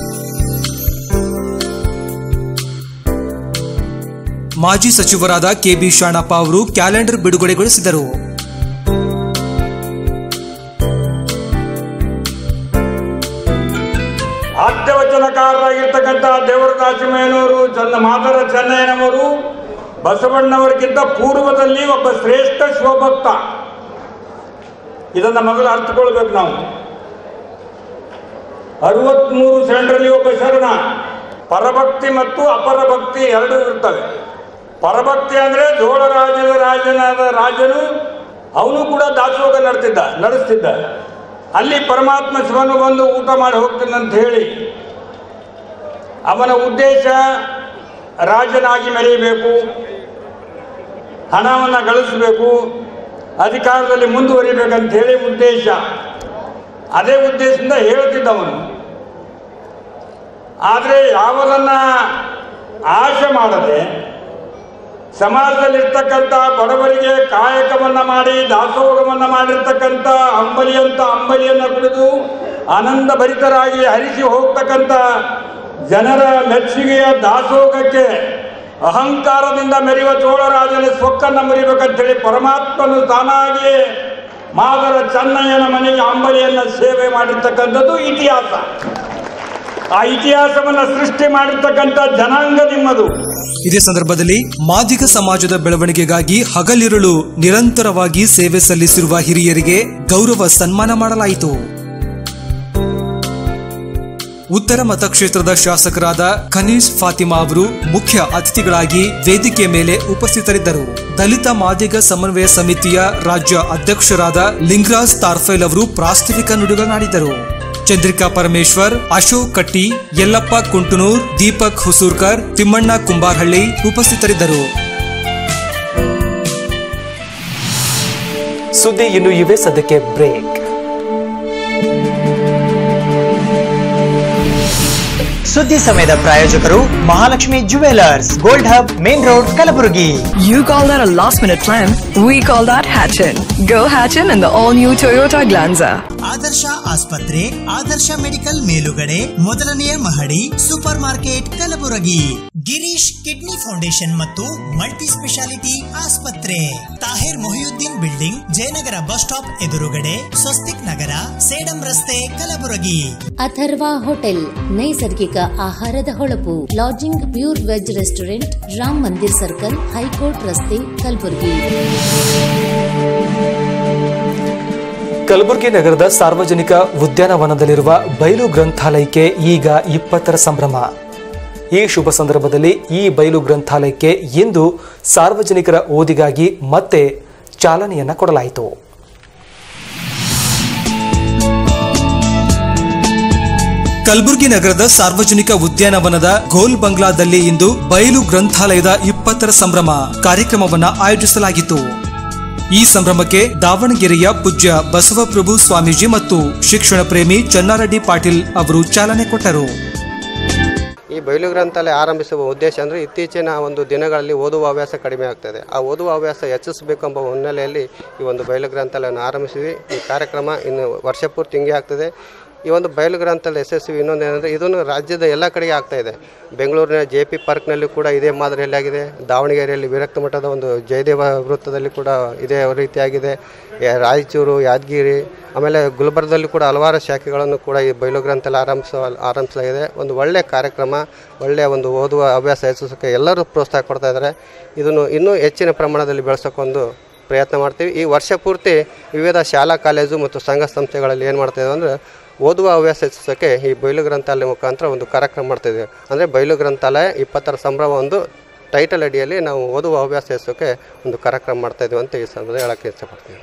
ಮಾಜಿ ಸಚಿವರಾದ ಕೆಬಿ ಶಾಣಪ್ಪ ಅವರು ಕ್ಯಾಲೆಂಡರ್ ಬಿಡುಗಡೆಗೊಳಿಸಿದರು ಆದ್ಯವಚನಕಾರರಾಗಿರ್ತಕ್ಕಂಥ ದೇವರದಾಸಮಯ್ಯನವರು ಚಂದ ಮಾದರ ಚೆನ್ನಯ್ಯನವರು ಬಸವಣ್ಣವರಿಗಿಂತ ಪೂರ್ವದಲ್ಲಿ ಒಬ್ಬ ಶ್ರೇಷ್ಠ ಶಿವಭಕ್ತ ಇದನ್ನ ಮೊದಲು ಅರ್ಥಕೊಳ್ಬೇಕು ನಾವು ಅರವತ್ಮೂರು ಶರಣರಲ್ಲಿ ಒಬ್ಬ ಶರಣ ಪರಭಕ್ತಿ ಮತ್ತು ಅಪರಭಕ್ತಿ ಎರಡೂ ಇರ್ತವೆ ಪರಭಕ್ತಿ ಅಂದ್ರೆ ಜೋಳರಾಜನ ರಾಜನಾದ ರಾಜನು ಅವನು ಕೂಡ ದಾಸೋಹ ನಡೆತಿದ್ದ ನಡೆಸ್ತಿದ್ದ ಅಲ್ಲಿ ಪರಮಾತ್ಮ ಶಿವನು ಬಂದು ಊಟ ಮಾಡಿ ಹೋಗ್ತಾನಂತ ಹೇಳಿ ಅವನ ಉದ್ದೇಶ ರಾಜನಾಗಿ ಮೆರೆಯಬೇಕು ಹಣವನ್ನು ಗಳಿಸಬೇಕು ಅಧಿಕಾರದಲ್ಲಿ ಮುಂದುವರಿಬೇಕಂತ ಹೇಳಿ ಉದ್ದೇಶ ಅದೇ ಉದ್ದೇಶದಿಂದ ಹೇಳ್ತಿದ್ದವನು ಆದರೆ ಯಾವುದನ್ನ ಆಶೆ ಮಾಡದೆ ಸಮಾಜದಲ್ಲಿರ್ತಕ್ಕಂಥ ಬಡವರಿಗೆ ಕಾಯಕವನ್ನ ಮಾಡಿ ದಾಸೋಹವನ್ನ ಮಾಡಿರ್ತಕ್ಕಂಥ ಅಂಬಲಿಯಂತ ಅಂಬಲಿಯನ್ನ ಕುಡಿದು ಆನಂದ ಭರಿತರಾಗಿ ಹರಿಸಿ ಹೋಗ್ತಕ್ಕಂಥ ಜನರ ಮೆಚ್ಚುಗೆಯ ದಾಸೋಹಕ್ಕೆ ಅಹಂಕಾರದಿಂದ ಮೆರೆಯುವ ಚೋಳರಾಜನ ಸೊಕ್ಕನ್ನು ಮುರಿಬೇಕಂತೇಳಿ ಪರಮಾತ್ಮನು ತಾನಾಗಿಯೇ ಮಾದರ ಚೆನ್ನಯ್ಯನ ಮನೆಗೆ ಅಂಬಲಿಯನ್ನ ಸೇವೆ ಮಾಡಿರ್ತಕ್ಕಂಥದ್ದು ಇತಿಹಾಸ ಆ ಇತಿಹಾಸವನ್ನ ಸೃಷ್ಟಿ ಮಾಡಿರ್ತಕ್ಕಂಥ ಜನಾಂಗ ನಿಮ್ಮದು ಇದೇ ಸಂದರ್ಭದಲ್ಲಿ ಮಾದಿಗ ಸಮಾಜದ ಬೆಳವಣಿಗೆಗಾಗಿ ಹಗಲಿರುಳು ನಿರಂತರವಾಗಿ ಸೇವೆ ಸಲ್ಲಿಸಿರುವ ಹಿರಿಯರಿಗೆ ಗೌರವ ಸನ್ಮಾನ ಮಾಡಲಾಯಿತು ಉತ್ತರ ಮತಕ್ಷೇತ್ರದ ಶಾಸಕರಾದ ಖನೀಸ್ ಫಾತಿಮಾ ಅವರು ಮುಖ್ಯ ಅತಿಥಿಗಳಾಗಿ ವೇದಿಕೆ ಮೇಲೆ ಉಪಸ್ಥಿತರಿದ್ದರು ದಲಿತ ಮಾದಿಗ ಸಮನ್ವಯ ಸಮಿತಿಯ ರಾಜ್ಯ ಅಧ್ಯಕ್ಷರಾದ ಲಿಂಗರಾಜ್ ತಾರ್ಫೈಲ್ ಅವರು ಪ್ರಾಸ್ತಾವಿಕ ನುಡಿಗಳನ್ನಾಡಿದರು ಚಂದ್ರಿಕಾ ಪರಮೇಶ್ವರ್ ಅಶೋಕ್ ಕಟ್ಟಿ ಯಲ್ಲಪ್ಪ ಕುಂಟುನೂರ್ ದೀಪಕ್ ಹುಸೂರ್ಕರ್ ತಿಮ್ಮಣ್ಣ ಕುಂಬಾರಹಳ್ಳಿ ಉಪಸ್ಥಿತರಿದ್ದರು ಸುದ್ದಿ ಇನ್ನು ಇವೆ ಸದ್ಯಕ್ಕೆ ಬ್ರೇಕ್ ಸುದ್ದಿ ಸಮಯದ ಪ್ರಾಯೋಜಕರು Mahalakshmi jewellers gold hub main road Kalaburagi You call that a last minute plan? We call that Hatchin. Go Hatchin in the all new Toyota Glanza. ಆದರ್ಶ ಆಸ್ಪತ್ರೆ ಆದರ್ಶ ಮೆಡಿಕಲ್ ಮೇಲುಗಡೆ ಮೊದಲನೆಯ ಮಹಡಿ super market Kalaburagi Girish kidney foundation ಮತ್ತು ಮಲ್ಟಿ ಸ್ಪೆಷಾಲಿಟಿ ಆಸ್ಪತ್ರೆ Tahir Mohiuddin building Jayanagar bus stop ಎದುರುಗಡೆ ಸ್ವಸ್ತಿಕ್ ನಗರ ಸೇಡಂ ರಸ್ತೆ Kalaburagi Atharva hotel ನೈಸರ್ಗಿಕ ಆಹಾರದ ಹೊಳಪು lodging pure veg restaurant Ram Mandir circle high court ರಸ್ತೆ ಕಲಬುರಗಿ ಕಲಬುರಗಿ ನಗರದ ಸಾರ್ವಜನಿಕ ಉದ್ಯಾನವನದಲ್ಲಿರುವ ಬಯಲು ಗ್ರಂಥಾಲಯಕ್ಕೆ ಈಗ ಇಪ್ಪತ್ತರ ಸಂಭ್ರಮ ಈ ಶುಭ ಸಂದರ್ಭದಲ್ಲಿ ಈ ಬಯಲು ಗ್ರಂಥಾಲಯಕ್ಕೆ ಇಂದು ಸಾರ್ವಜನಿಕರ ಓದಿಗಾಗಿ ಮತ್ತೆ ಚಾಲನೆಯನ್ನ ಕೊಡಲಾಯಿತು ಕಲಬುರಗಿ ನಗರದ ಸಾರ್ವಜನಿಕ ಉದ್ಯಾನವನದ ಗೋಲ್ ಬಂಗ್ಲಾದಲ್ಲಿ ಇಂದು ಬಯಲು ಗ್ರಂಥಾಲಯದ ಇಪ್ಪತ್ತರ ಸಂಭ್ರಮ ಕಾರ್ಯಕ್ರಮವನ್ನ ಆಯೋಜಿಸಲಾಗಿತ್ತು ಈ ಸಂಭ್ರಮಕ್ಕೆ ದಾವಣಗೆರೆಯ ಪೂಜ್ಯ ಬಸವಪ್ರಭು ಸ್ವಾಮೀಜಿ ಮತ್ತು ಶಿಕ್ಷಣ ಪ್ರೇಮಿ ಚನ್ನಾರೆಡ್ಡಿ ಪಾಟೀಲ್ ಅವರು ಚಾಲನೆ ಕೊಟ್ಟರು ಈ ಬಯಲು ಗ್ರಂಥಾಲಯ ಆರಂಭಿಸುವ ಉದ್ದೇಶ ಅಂದರೆ ಇತ್ತೀಚಿನ ಒಂದು ದಿನಗಳಲ್ಲಿ ಓದುವ ಹವ್ಯಾಸ ಕಡಿಮೆ ಆಗ್ತದೆ ಆ ಓದುವ ಹವ್ಯಾಸ ಹೆಚ್ಚಿಸಬೇಕೆಂಬ ಹಿನ್ನೆಲೆಯಲ್ಲಿ ಈ ಒಂದು ಬಯಲು ಗ್ರಂಥಾಲಯವನ್ನು ಆರಂಭಿಸಿದ್ವಿ ಈ ಕಾರ್ಯಕ್ರಮ ಇನ್ನು ವರ್ಷ ಪೂರ್ತಿ ಹಿಂಗೆ ಆಗ್ತದೆ ಈ ಒಂದು ಬಯಲು ಗ್ರಂಥಾಲಯ ಯಶಸ್ವಿ ಇನ್ನೊಂದು ಏನಂದರೆ ಇದನ್ನು ರಾಜ್ಯದ ಎಲ್ಲ ಕಡೆಗೆ ಆಗ್ತಾ ಇದೆ ಬೆಂಗಳೂರಿನ ಜೆ ಪಿ ಪಾರ್ಕ್ನಲ್ಲಿ ಕೂಡ ಇದೇ ಮಾದರಿಯಲ್ಲಿ ಆಗಿದೆ ದಾವಣಗೆರೆಯಲ್ಲಿ ವಿರಕ್ತ ಮಠದ ಒಂದು ಜಯದೇವ ವೃತ್ತದಲ್ಲಿ ಕೂಡ ಇದೇ ರೀತಿಯಾಗಿದೆ ಯಾ- ರಾಯಚೂರು ಯಾದಗಿರಿ ಆಮೇಲೆ ಗುಲ್ಬರ್ಗದಲ್ಲಿ ಕೂಡ ಹಲವಾರು ಶಾಖೆಗಳನ್ನು ಕೂಡ ಈ ಬಯಲು ಗ್ರಂಥಾಲಯ ಆರಂಭಿಸ ಆರಂಭಿಸಲಾಗಿದೆ ಒಂದು ಒಳ್ಳೆಯ ಕಾರ್ಯಕ್ರಮ ಒಳ್ಳೆಯ ಒಂದು ಓದುವ ಹವ್ಯಾಸ ಹೆಚ್ಚಿಸೋಕ್ಕೆ ಎಲ್ಲರೂ ಪ್ರೋತ್ಸಾಹ ಕೊಡ್ತಾ ಇದ್ದಾರೆ ಇದನ್ನು ಇನ್ನೂ ಹೆಚ್ಚಿನ ಪ್ರಮಾಣದಲ್ಲಿ ಬೆಳೆಸೋಕ್ಕೊಂದು ಪ್ರಯತ್ನ ಮಾಡ್ತೀವಿ ಈ ವರ್ಷ ಪೂರ್ತಿ ವಿವಿಧ ಶಾಲಾ ಕಾಲೇಜು ಮತ್ತು ಸಂಘ ಸಂಸ್ಥೆಗಳಲ್ಲಿ ಏನು ಮಾಡ್ತಾ ಇದ್ದೀವಿ ಅಂದರೆ ಓದುವ ಹವ್ಯಾಸ ಹೆಚ್ಚಿಸೋಕ್ಕೆ ಈ ಬಯಲು ಗ್ರಂಥಾಲಯ ಮುಖಾಂತರ ಒಂದು ಕಾರ್ಯಕ್ರಮ ಮಾಡ್ತಾಯಿದ್ದೀವಿ ಅಂದರೆ ಬಯಲು ಗ್ರಂಥಾಲಯ ಇಪ್ಪತ್ತರ ಸಂಭ್ರಮ ಒಂದು ಟೈಟಲ್ ಅಡಿಯಲ್ಲಿ ನಾವು ಓದುವ ಹವ್ಯಾಸ ಹೆಚ್ಚಿಸೋಕ್ಕೆ ಒಂದು ಕಾರ್ಯಕ್ರಮ ಮಾಡ್ತಾಯಿದ್ದೀವಿ ಅಂತ ಈ ಸಂದರ್ಭದಲ್ಲಿ ಹೇಳೋಕ್ಕೆ ಇಷ್ಟಪಡ್ತೀನಿ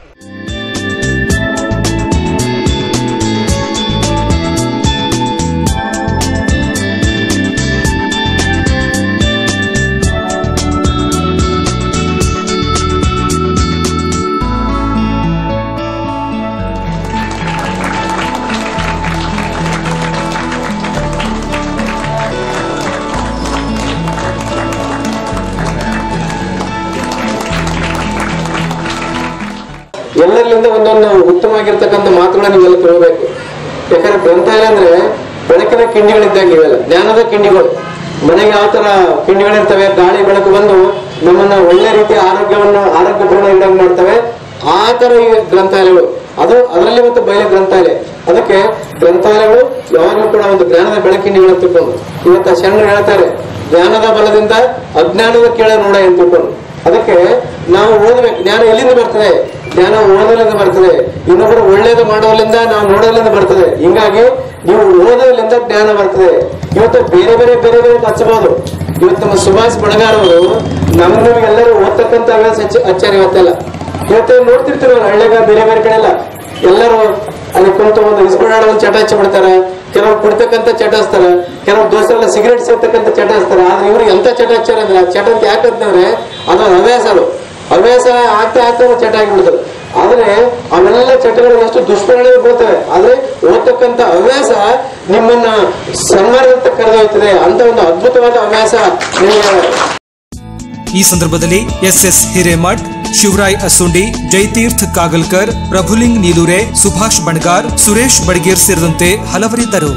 ಎಲ್ಲರಿಂದ ಒಂದೊಂದು ಉತ್ತಮವಾಗಿರ್ತಕ್ಕಂಥ ಮಾತುಗಳನ್ನ ನೀವೆಲ್ಲ ಕೇಳಬೇಕು ಯಾಕಂದ್ರೆ ಗ್ರಂಥಾಲಯ ಅಂದ್ರೆ ಬೆಳಕಿನ ಕಿಂಡಿಗಳಿದ್ದಂಗೆ ಇವೆಲ್ಲ ಜ್ಞಾನದ ಕಿಂಡಿಗಳು ಮನೆಗೆ ಯಾವ ತರ ಕಿಂಡಿಗಳಿರ್ತವೆ ಗಾಳಿ ಬೆಳಕು ಬಂದು ನಮ್ಮನ್ನ ಒಳ್ಳೆ ರೀತಿಯ ಆರೋಗ್ಯವನ್ನು ಆರೋಗ್ಯಪೂರ್ಣ ಇಡಂಗ್ ಮಾಡ್ತವೆ ಆ ತರ ಈ ಗ್ರಂಥಾಲಯಗಳು ಅದು ಅದರಲ್ಲಿ ಮತ್ತು ಬಯಲು ಗ್ರಂಥಾಲಯ ಅದಕ್ಕೆ ಗ್ರಂಥಾಲಯಗಳು ಯಾವಾಗಲೂ ಕೂಡ ಒಂದು ಜ್ಞಾನದ ಬೆಳಕಿಂಡಿಗಳನ್ನು ತಿಳ್ಕೊಂಡು ಇವತ್ತು ಆ ಶರಣರು ಹೇಳ್ತಾರೆ ಜ್ಞಾನದ ಬಲದಿಂದ ಅಜ್ಞಾನದ ಕೆಳ ನೋಡ ಅಂತ ತಿಳ್ಕೊಂಡು ಅದಕ್ಕೆ ನಾವು ಓದಬೇಕು ಜ್ಞಾನ ಎಲ್ಲಿಂದ ಬರ್ತದೆ ಜ್ಞಾನ ಓದಲಿಂದ ಬರ್ತದೆ ಇನ್ನೊಬ್ಬರು ಒಳ್ಳೇದು ಮಾಡೋದ್ರಿಂದ ನಾವು ನೋಡೋದ್ರಿಂದ ಬರ್ತದೆ ಹಿಂಗಾಗಿ ನೀವು ಓದೋದ್ರಿಂದ ಜ್ಞಾನ ಬರ್ತದೆ ಇವತ್ತು ಬೇರೆ ಬೇರೆ ಬೇರೆ ಬೇರೆ ಹಚ್ಚಬಹುದು ಇವತ್ತು ನಮ್ಮ ಸುಭಾಷ್ ಬಣಗಾರ್ ಅವರು ನಮ್ಮ ಎಲ್ಲರೂ ಓದ್ತಕ್ಕಂಥ ಹವ್ಯಾಸ ಹಚ್ಚ ಹಚ್ಚಾರ ಇವತ್ತೆಲ್ಲ ಇವತ್ತು ನೋಡ್ತಿರ್ತೀವಿ ಹಳ್ಳಿಗ ಬೇರೆ ಬೇರೆ ಕಡೆ ಎಲ್ಲ ಎಲ್ಲರೂ ಅಲ್ಲಿ ಕುಂತು ಒಂದು ಇಸ್ಬಿಡಾಡೋ ಒಂದು ಚಟ ಹಚ್ಚಿ ಬಿಡ್ತಾರೆ ಕೆಲವ್ರು ಕುಡ್ತಕ್ಕಂಥ ಚಟ ಹಚ್ತಾರೆ ಕೆಲವ್ರು ದೋಸ್ತರೆಲ್ಲ ಸಿಗರೇಟ್ ಸೇರ್ತಕ್ಕಂಥ ಚಟ ಹಚ್ತಾರೆ ಆದ್ರೆ ಇವ್ರು ಎಂತ ಚಟ ಹಚ್ಚಾರ ಅಂದ್ರೆ ಆ ಚಟ ಅಂತ ಯಾಕೆ ಅಂತಂದ್ರೆ ಅದು ಹವ್ಯಾಸ ಅದು ಹವ್ಯಾಸ ಆಗ್ತಾ ಆಗ್ತಾ ಒಂದು ಚಟ ಆಗಿಬಿಡ್ತದೆ ಆದ್ರೆ ಅವೆಲ್ಲ ಚಟಗಳು ಎಷ್ಟು ದುಷ್ಪರಿಣಾಮ ಬೀಳ್ತವೆ ಆದ್ರೆ ಓದ್ತಕ್ಕಂಥ ಹವ್ಯಾಸ ನಿಮ್ಮನ್ನ ಸನ್ಮಾನದತ್ತ ಕರೆದೊಯ್ತದೆ ಅಂತ ಒಂದು ಅದ್ಭುತವಾದ ಹವ್ಯಾಸ ನಿಮಗೆ ಈ ಸಂದರ್ಭದಲ್ಲಿ ಎಸ್ ಎಸ್ ಹಿರೇಮಠ್ ಶಿವರಾಯ್ ಅಸುಂಡಿ ಜೈತೀರ್ಥ್ ಕಾಗಲ್ಕರ್ ಪ್ರಭುಲಿಂಗ್ ನೀಲೂರೆ ಸುಭಾಷ್ ಬಣಗಾರ್ ಸುರೇಶ್ ಬಡ್ಗೇರ್ ಸೇರಿದಂತೆ ಹಲವರಿದ್ದರು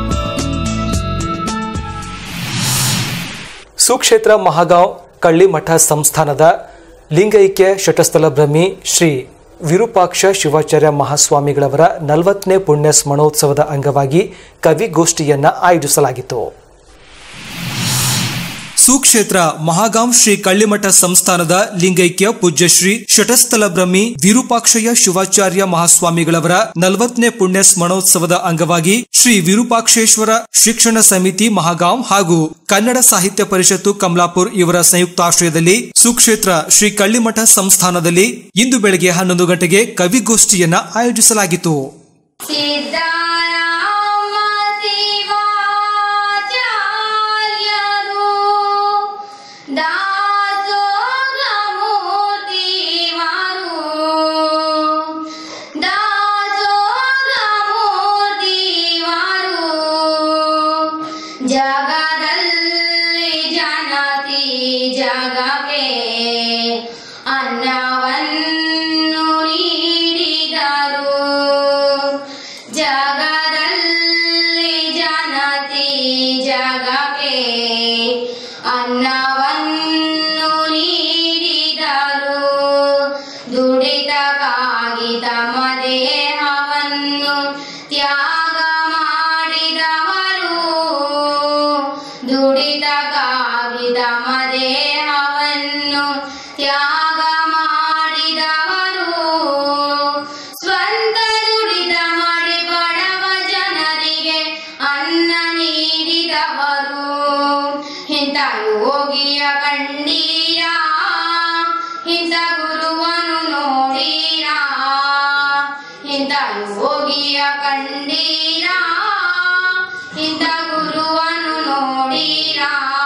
ಸುಕ್ಷೇತ್ರ ಮಹಾಗಾಂವ್ ಕಳ್ಳಿಮಠ ಸಂಸ್ಥಾನದ ಲಿಂಗೈಕ್ಯ ಶಟಸ್ಥಲ ಬ್ರಹ್ಮಿ ಶ್ರೀ ವಿರೂಪಾಕ್ಷ ಶಿವಾಚಾರ್ಯ ಮಹಾಸ್ವಾಮಿಗಳವರ ನಲವತ್ತನೇ ಪುಣ್ಯ ಸ್ಮರಣೋತ್ಸವದ ಅಂಗವಾಗಿ ಕವಿಗೋಷ್ಠಿಯನ್ನ ಆಯೋಜಿಸಲಾಗಿತ್ತು ಸುಕ್ಷೇತ್ರ ಮಹಾಗಾಂ ಶ್ರೀ ಕಳ್ಳಿಮಠ ಸಂಸ್ಥಾನದ ಲಿಂಗೈಕ್ಯ ಪೂಜ್ಯ ಶ್ರೀ ಶಟಸ್ಥಲ ಬ್ರಹ್ಮಿ ವಿರೂಪಾಕ್ಷಯ್ಯ ಶಿವಾಚಾರ್ಯ ಮಹಾಸ್ವಾಮಿಗಳವರ ನಲವತ್ತನೇ ಪುಣ್ಯ ಸ್ಮರಣೋತ್ಸವದ ಅಂಗವಾಗಿ ಶ್ರೀ ವಿರೂಪಾಕ್ಷೇಶ್ವರ ಶಿಕ್ಷಣ ಸಮಿತಿ ಮಹಾಗಾಂ ಹಾಗೂ ಕನ್ನಡ ಸಾಹಿತ್ಯ ಪರಿಷತ್ತು ಕಮಲಾಪುರ್ ಇವರ ಸಂಯುಕ್ತಾಶ್ರಯದಲ್ಲಿ ಸುಕ್ಷೇತ್ರ ಶ್ರೀ ಕಳ್ಳಿಮಠ ಸಂಸ್ಥಾನದಲ್ಲಿ ಇಂದು ಬೆಳಗ್ಗೆ ಹನ್ನೊಂದು ಗಂಟೆಗೆ ಕವಿಗೋಷ್ಠಿಯನ್ನ ಆಯೋಜಿಸಲಾಗಿತ್ತು ಜಗದಲ್ಲಿ ಜನತಿ ಜಗಕ್ಕೆ ಅನ್ನವನ್ನು ನೀಡಿದರು ಅನ್ನವನ್ನು ನೀಡಿದರು ದುಡಿತಕ್ಕಾಗಿ ತಮ್ಮ ದೇಹವನ್ನು ತ್ಯಾಗ ಮಾಡಿದವರು ದುಡಿತಕ್ಕಾಗಿ ತಮ್ಮ ದೇಹವನ್ನು ತ್ಯಾಗ ಮಾಡಿದವರು ಸ್ವಂತ ದುಡಿತ ಮಾಡಿ ಬಡವ ಜನರಿಗೆ ಅನ್ನ ನೀಡಿದವರು ಇಂಥ ಯೋಗಿಯ ಕಂಡೀರ ಇಂಥ ಗುರುವನು ನೋಡೀರ ಇಂಥ ಯೋಗಿಯ ಕಂಡೀರ ಇಂಥ ಗುರುವನು ನೋಡೀರ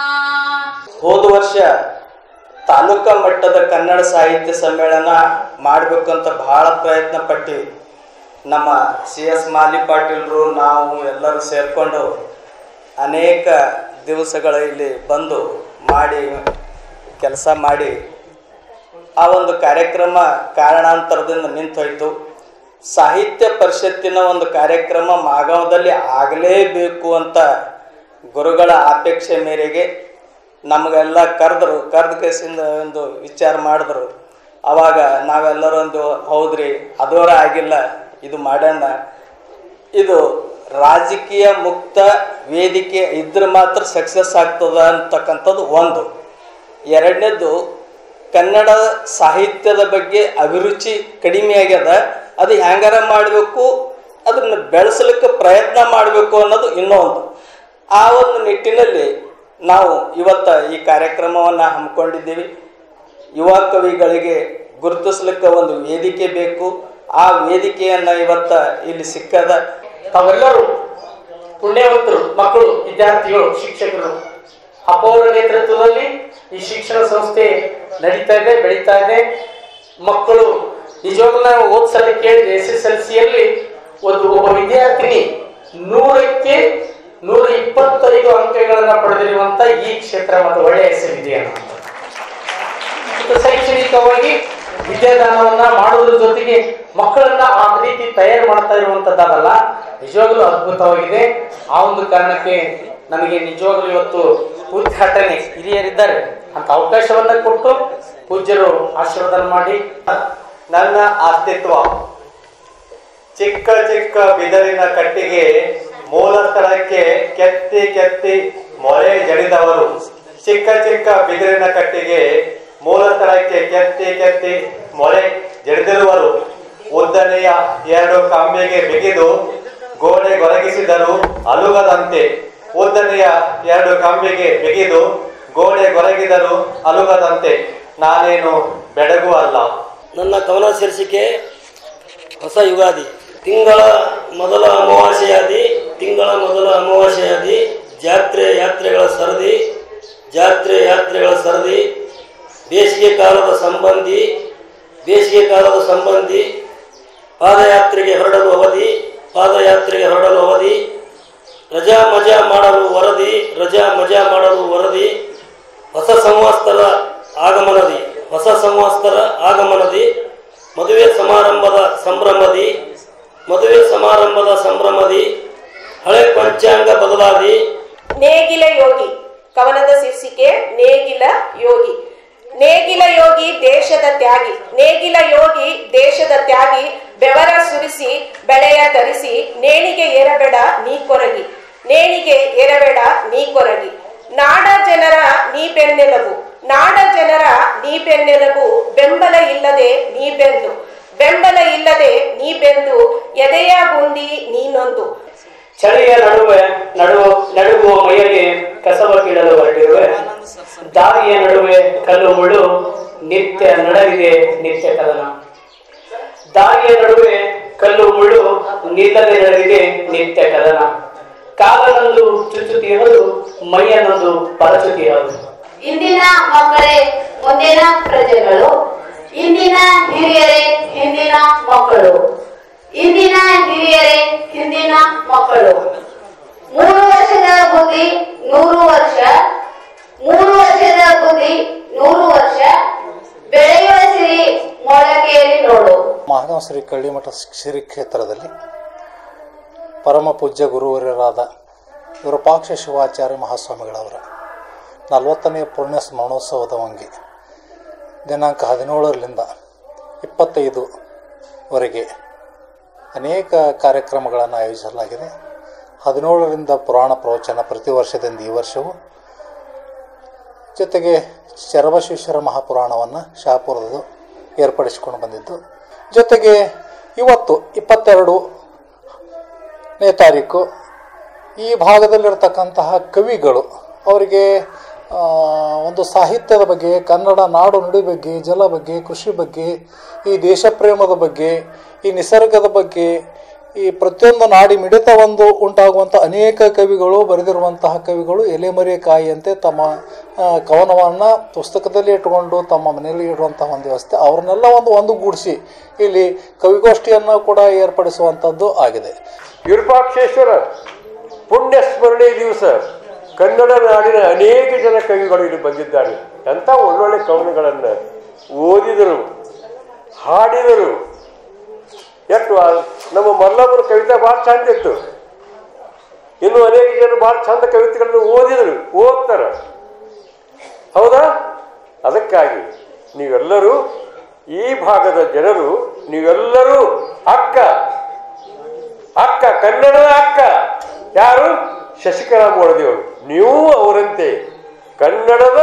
ಹೋದ ವರ್ಷ ತಾಲೂಕಾ ಮಟ್ಟದ ಕನ್ನಡ ಸಾಹಿತ್ಯ ಸಮ್ಮೇಳನ ಮಾಡಬೇಕು ಅಂತ ಬಹಳ ಪ್ರಯತ್ನ ಪಟ್ಟಿವಿ ನಮ್ಮ ಸಿ ಎಸ್ ಮಾಲಿ ಪಾಟೀಲ್ರು ನಾವು ಎಲ್ಲರೂ ಸೇರಿಕೊಂಡು ಅನೇಕ ದಿವಸಗಳ ಇಲ್ಲಿ ಬಂದು ಮಾಡಿ ಕೆಲಸ ಮಾಡಿ ಆ ಒಂದು ಕಾರ್ಯಕ್ರಮ ಕಾರಣಾಂತರದಿಂದ ನಿಂತೋಯ್ತು ಸಾಹಿತ್ಯ ಪರಿಷತ್ತಿನ ಒಂದು ಕಾರ್ಯಕ್ರಮ ಮಾಗಾವದಲ್ಲಿ ಆಗಲೇಬೇಕು ಅಂತ ಗುರುಗಳ ಅಪೇಕ್ಷೆ ಮೇರೆಗೆ ನಮಗೆಲ್ಲ ಕರೆದ್ರು ಕರೆದ ಕೇಸಿಂದ ಒಂದು ವಿಚಾರ ಮಾಡಿದ್ರು ಅವಾಗ ನಾವೆಲ್ಲರೂ ಒಂದು ಹೌದ್ರಿ ಅದೋರ ಆಗಿಲ್ಲ ಇದು ಮಾಡೋಣ ಇದು ರಾಜಕೀಯ ಮುಕ್ತ ವೇದಿಕೆ ಇದ್ರೆ ಮಾತ್ರ ಸಕ್ಸಸ್ ಆಗ್ತದ ಅಂತಕ್ಕಂಥದ್ದು ಒಂದು ಎರಡನೇದು ಕನ್ನಡ ಸಾಹಿತ್ಯದ ಬಗ್ಗೆ ಅಭಿರುಚಿ ಕಡಿಮೆ ಆಗ್ಯದ ಅದು ಹ್ಯಾಂಗಾರ ಮಾಡಬೇಕು ಅದನ್ನು ಬೆಳೆಸಲಿಕ್ಕೆ ಪ್ರಯತ್ನ ಮಾಡಬೇಕು ಅನ್ನೋದು ಇನ್ನೊಂದು ಆ ಒಂದು ನಿಟ್ಟಿನಲ್ಲಿ ನಾವು ಇವತ್ತು ಈ ಕಾರ್ಯಕ್ರಮವನ್ನು ಹಮ್ಮಿಕೊಂಡಿದ್ದೀವಿ ಯುವ ಕವಿಗಳಿಗೆ ಗುರುತಿಸ್ಲಿಕ್ಕೆ ಒಂದು ವೇದಿಕೆ ಬೇಕು ಆ ವೇದಿಕೆಯನ್ನು ಇವತ್ತು ಇಲ್ಲಿ ಸಿಕ್ಕದ ತಾವೆಲ್ಲರೂ ಪುಣ್ಯವಂತರು ಮಕ್ಕಳು ವಿದ್ಯಾರ್ಥಿಗಳು ಶಿಕ್ಷಕರು ಅಪೋರ ನೇತೃತ್ವದಲ್ಲಿ ಈ ಶಿಕ್ಷಣ ಸಂಸ್ಥೆ ನಡೀತಾ ಇದೆ ಬೆಳೀತಾ ಇದೆ ಮಕ್ಕಳು ನಿಜವಾಗ್ಲೂ ನಾವು ಓದ್ಸಲ ಕೇಳಿದೆ ಎಸ್ ಎಸ್ ಎಲ್ ಸಿಯಲ್ಲಿ ಒಂದು ಒಬ್ಬ ವಿದ್ಯಾರ್ಥಿನಿ ನೂರಕ್ಕೆ ನೂರ ಇಪ್ಪತ್ತೈದು ಅಂಕಗಳನ್ನ ಪಡೆದಿರುವಂತ ಈ ಕ್ಷೇತ್ರ ಮತ್ತು ಒಳ್ಳೆಯ ಹೆಸರಿದೆ ಅನ್ನೋದು ಮತ್ತು ಶೈಕ್ಷಣಿಕವಾಗಿ ವಿದ್ಯಾದಾನವನ್ನ ಮಾಡುವುದ್ರ ಜೊತೆಗೆ ಮಕ್ಕಳನ್ನ ಆ ರೀತಿ ತಯಾರು ಮಾಡ್ತಾ ಇರುವಂತದ್ದಲ್ಲ ನಿಜವಾಗ್ಲೂ ಅದ್ಭುತವಾಗಿದೆ ಆ ಒಂದು ಕಾರಣಕ್ಕೆ ನಮಗೆ ನಿಜವಾಗ್ಲೂ ಇವತ್ತು ಉದ್ಘಾಟನೆ ಹಿರಿಯರಿದ್ದಾರೆ ಅಂತ ಅವಕಾಶವನ್ನ ಕೊಟ್ಟು ಪೂಜ್ಯರು ಆಶೀರ್ವಾದ ಮಾಡಿ ನನ್ನ ಅಸ್ತಿತ್ವ ಚಿಕ್ಕ ಚಿಕ್ಕ ಬಿದರಿನ ಕಟ್ಟಿಗೆ ಮೂಲ ಸ್ಥಳಕ್ಕೆ ಕೆತ್ತಿ ಕೆತ್ತಿ ಮೊಳೆ ಜಡಿದವರು ಚಿಕ್ಕ ಚಿಕ್ಕ ಬಿದಿರಿನ ಕಟ್ಟಿಗೆ ಮೂಲ ಸ್ಥಳಕ್ಕೆ ಕೆತ್ತಿ ಕೆತ್ತಿ ಮೊಳೆ ಜಡಿದಿರುವರು ಉದ್ದನೆಯ ಎರಡು ಕಂಬಿಗೆ ಬಿಗಿದು ಗೋಡೆ ಗೊರಗಿಸಿದರು ಅಲುಗದಂತೆ ಉದ್ದನೆಯ ಎರಡು ಕಂಬಿಗೆ ಬಿಗಿದು ಗೋಡೆ ಗೊರಗಿದರು ಅಲುಗದಂತೆ ನಾನೇನು ಬೆಡಗು ಅಲ್ಲ ನನ್ನ ಕವನ ಶೀರ್ಷಿಕೆ ಹೊಸ ಯುಗಾದಿ ತಿಂಗಳ ಮೊದಲ ಅಮಾವಾಸ್ಯೆಯಾದಿ ತಿಂಗಳ ಮೊದಲ ಅಮಾವಾಸ್ಯೆಯಾದಿ ಜಾತ್ರೆ ಯಾತ್ರೆಗಳ ಸರದಿ ಜಾತ್ರೆ ಯಾತ್ರೆಗಳ ಸರದಿ ಬೇಸಿಗೆ ಕಾಲದ ಸಂಬಂಧಿ ಬೇಸಿಗೆ ಕಾಲದ ಸಂಬಂಧಿ ಪಾದಯಾತ್ರೆಗೆ ಹೊರಡಲು ಅವಧಿ ಪಾದಯಾತ್ರೆಗೆ ಹೊರಡಲು ಅವಧಿ ರಜಾ ಮಜಾ ಮಾಡಲು ವರದಿ ರಜಾ ಮಜಾ ಮಾಡಲು ವರದಿ ಹೊಸ ಸಂವತ್ಸರ ಆಗಮನದಿ ಹೊಸ ಸಂವತ್ಸರ ಆಗಮನದಿ ಮದುವೆ ಸಮಾರಂಭದ ಸಂಭ್ರಮದಿ ಮದುವೆ ಸಮಾರಂಭದ ಸಂಭ್ರಮದಿ ಹಳೆ ಪಂಚಾಂಗ ಬದಲಾದಿ ನೇಗಿಲ ಯೋಗಿ ಕವನದ ಶೀರ್ಷಿಕೆ ನೇಗಿಲ ಯೋಗಿ ನೇಗಿಲ ಯೋಗಿ ದೇಶದ ತ್ಯಾಗಿ ನೇಗಿಲ ಯೋಗಿ ದೇಶದ ತ್ಯಾಗಿ ಬೆವರ ಸುರಿಸಿ ಬೆಳೆಯ ತರಿಸಿ ನೇಣಿಗೆ ಏರಬೇಡ ನೀ ಕೊರಗಿ ನೇಣಿಗೆ ಏರಬೇಡ ನೀ ಕೊರಗಿ ನಾಡ ಜನರ ನೀ ಬೆನ್ನೆಲುಬು ನಾಡ ಜನರ ನೀ ಬೆನ್ನೆಲುಬು ಬೆಂಬಲ ಇಲ್ಲದೆ ನೀ ಬೆಂದು ಬೆಂಬಲ ಇಲ್ಲದೆ ನೀ ಬೆಂದು ಎದೆಯ ಗುಂಡಿ ನೀನೊಂದು ಚಳಿಯ ನಡುವೆ ನಡುವ ನಡುಗುವ ಮೈಯಲ್ಲಿ ಕಸವ ಕೀಳಲು ಹೊರಟಿರುವೆ ದಾರಿಯ ನಡುವೆ ಕಲ್ಲು ಮುಳ್ಳು ನಿತ್ಯ ನಡೆದಿದೆ ನಿತ್ಯ ಕದನ ದಾರಿಯ ನಡುವೆ ಕಲ್ಲು ಮುಳ್ಳು ನಿಲ್ಲದೆ ನಡೆದಿದೆ ನಿತ್ಯ ಕದನ ಕಾಲನೊಂದು ಚುಚ್ಚುತ್ತಿರೋದು ಮೈಯನ್ನೊಂದು ಪರಚುತ್ತಿರೋದು ಇಂದಿನ ಮಕ್ಕಳೇ ಮುಂದಿನ ಪ್ರಜೆಗಳು ಇಂದಿನ ಹಿರಿಯರೇ ಹಿಂದಿನ ಮಕ್ಕಳು ಇಂದಿನ ಹಿರಿಯರೇ ಹಿಂದಿನ ಮಕ್ಕಳು ಮೂರು ವರ್ಷದ ಬುದ್ಧಿ ನೂರು ವರ್ಷ ಮೂರು ವರ್ಷದ ಬುದ್ಧಿ ನೂರು ವರ್ಷ ಬೆಳೆಯುವ ಸಿರಿ ಮೊಳಕೆಯಲ್ಲಿ ನೋಡು ಮಹಾದೇವ ಶ್ರೀ ಕಳ್ಳಿಮಠ ಶ್ರೀ ಕ್ಷೇತ್ರದಲ್ಲಿ ಪರಮ ಪೂಜ್ಯ ಗುರುವರ್ಯರಾದ ವಿರೂಪಾಕ್ಷ ಶಿವಾಚಾರ್ಯ ಮಹಾಸ್ವಾಮಿಗಳವರ ನಲವತ್ತನೇ ಪುಣ್ಯ ಸ್ಮರಣೋತ್ಸವದ ಅಂಗಿ ದಿನಾಂಕ ಹದಿನೇಳರಿಂದ ಇಪ್ಪತ್ತೈದುವರೆಗೆ ಅನೇಕ ಕಾರ್ಯಕ್ರಮಗಳನ್ನು ಆಯೋಜಿಸಲಾಗಿದೆ ಹದಿನೇಳರಿಂದ ಪುರಾಣ ಪ್ರವಚನ ಪ್ರತಿ ವರ್ಷದಿಂದ ಈ ವರ್ಷವೂ ಜೊತೆಗೆ ಚರಬಸವೇಶ್ವರ ಮಹಾಪುರಾಣವನ್ನು ಶಹಾಪುರದ್ದು ಏರ್ಪಡಿಸಿಕೊಂಡು ಬಂದಿದ್ದು ಜೊತೆಗೆ ಇವತ್ತು ಇಪ್ಪತ್ತೆರಡನೇ ತಾರೀಕು ಈ ಭಾಗದಲ್ಲಿರ್ತಕ್ಕಂತಹ ಕವಿಗಳು ಅವರಿಗೆ ಆ, ಒಂದು ಸಾಹಿತ್ಯದ ಬಗ್ಗೆ ಕನ್ನಡ ನಾಡು ನುಡಿ ಬಗ್ಗೆ ಜಲ ಬಗ್ಗೆ ಕೃಷಿ ಬಗ್ಗೆ ಈ ದೇಶ ಪ್ರೇಮದ ಬಗ್ಗೆ ಈ ನಿಸರ್ಗದ ಬಗ್ಗೆ ಈ ಪ್ರತಿಯೊಂದು ನಾಡಿ ಮಿಡಿತ ಒಂದು ಉಂಟಾಗುವಂಥ ಅನೇಕ ಕವಿಗಳು ಬರೆದಿರುವಂತಹ ಕವಿಗಳು ಎಲೆಮರೆ ಕಾಯಿಯಂತೆ ತಮ್ಮ ಆ, ಕವನವನ್ನು ಪುಸ್ತಕದಲ್ಲಿ ಇಟ್ಟುಕೊಂಡು ತಮ್ಮ ಮನೆಯಲ್ಲಿ ಇಡುವಂತಹ ಒಂದು ವ್ಯವಸ್ಥೆ ಅವ್ರನ್ನೆಲ್ಲ ಒಂದು ಒಂದುಗೂಡಿಸಿ ಇಲ್ಲಿ ಕವಿಗೋಷ್ಠಿಯನ್ನು ಕೂಡ ಏರ್ಪಡಿಸುವಂಥದ್ದು ಆಗಿದೆ ವಿರೂಪಾಕ್ಷೇಶ್ವರ ಪುಣ್ಯ ಸ್ಮರಣೆ ದಿವಸ ಕನ್ನಡ ನಾಡಿನ ಅನೇಕ ಜನ ಕವಿಗಳು ಇಲ್ಲಿ ಬಂದಿದ್ದಾರೆ ಎಂಥ ಒಳ್ಳೊಳ್ಳೆ ಕವನಗಳನ್ನು ಓದಿದರು ಹಾಡಿದರು ಎಷ್ಟು ಆ- ನಮ್ಮ ಮಲ್ಲಮ್ಮನ ಕವಿತೆ ಭಾಳ ಚಂದ ಇತ್ತು ಇನ್ನು ಅನೇಕ ಜನ ಭಾಳ ಚಂದ ಕವಿತೆಗಳನ್ನು ಓದಿದರು ಓದ್ತಾರ ಹೌದಾ ಅದಕ್ಕಾಗಿ ನೀವೆಲ್ಲರೂ ಈ ಭಾಗದ ಜನರು ನೀವೆಲ್ಲರೂ ಅಕ್ಕ ಅಕ್ಕ ಕನ್ನಡದ ಅಕ್ಕ ಯಾರು ಶಶಿಕಲಾ ಮೋಳದಿಯವರು ನೀವು ಅವರಂತೆ ಕನ್ನಡದ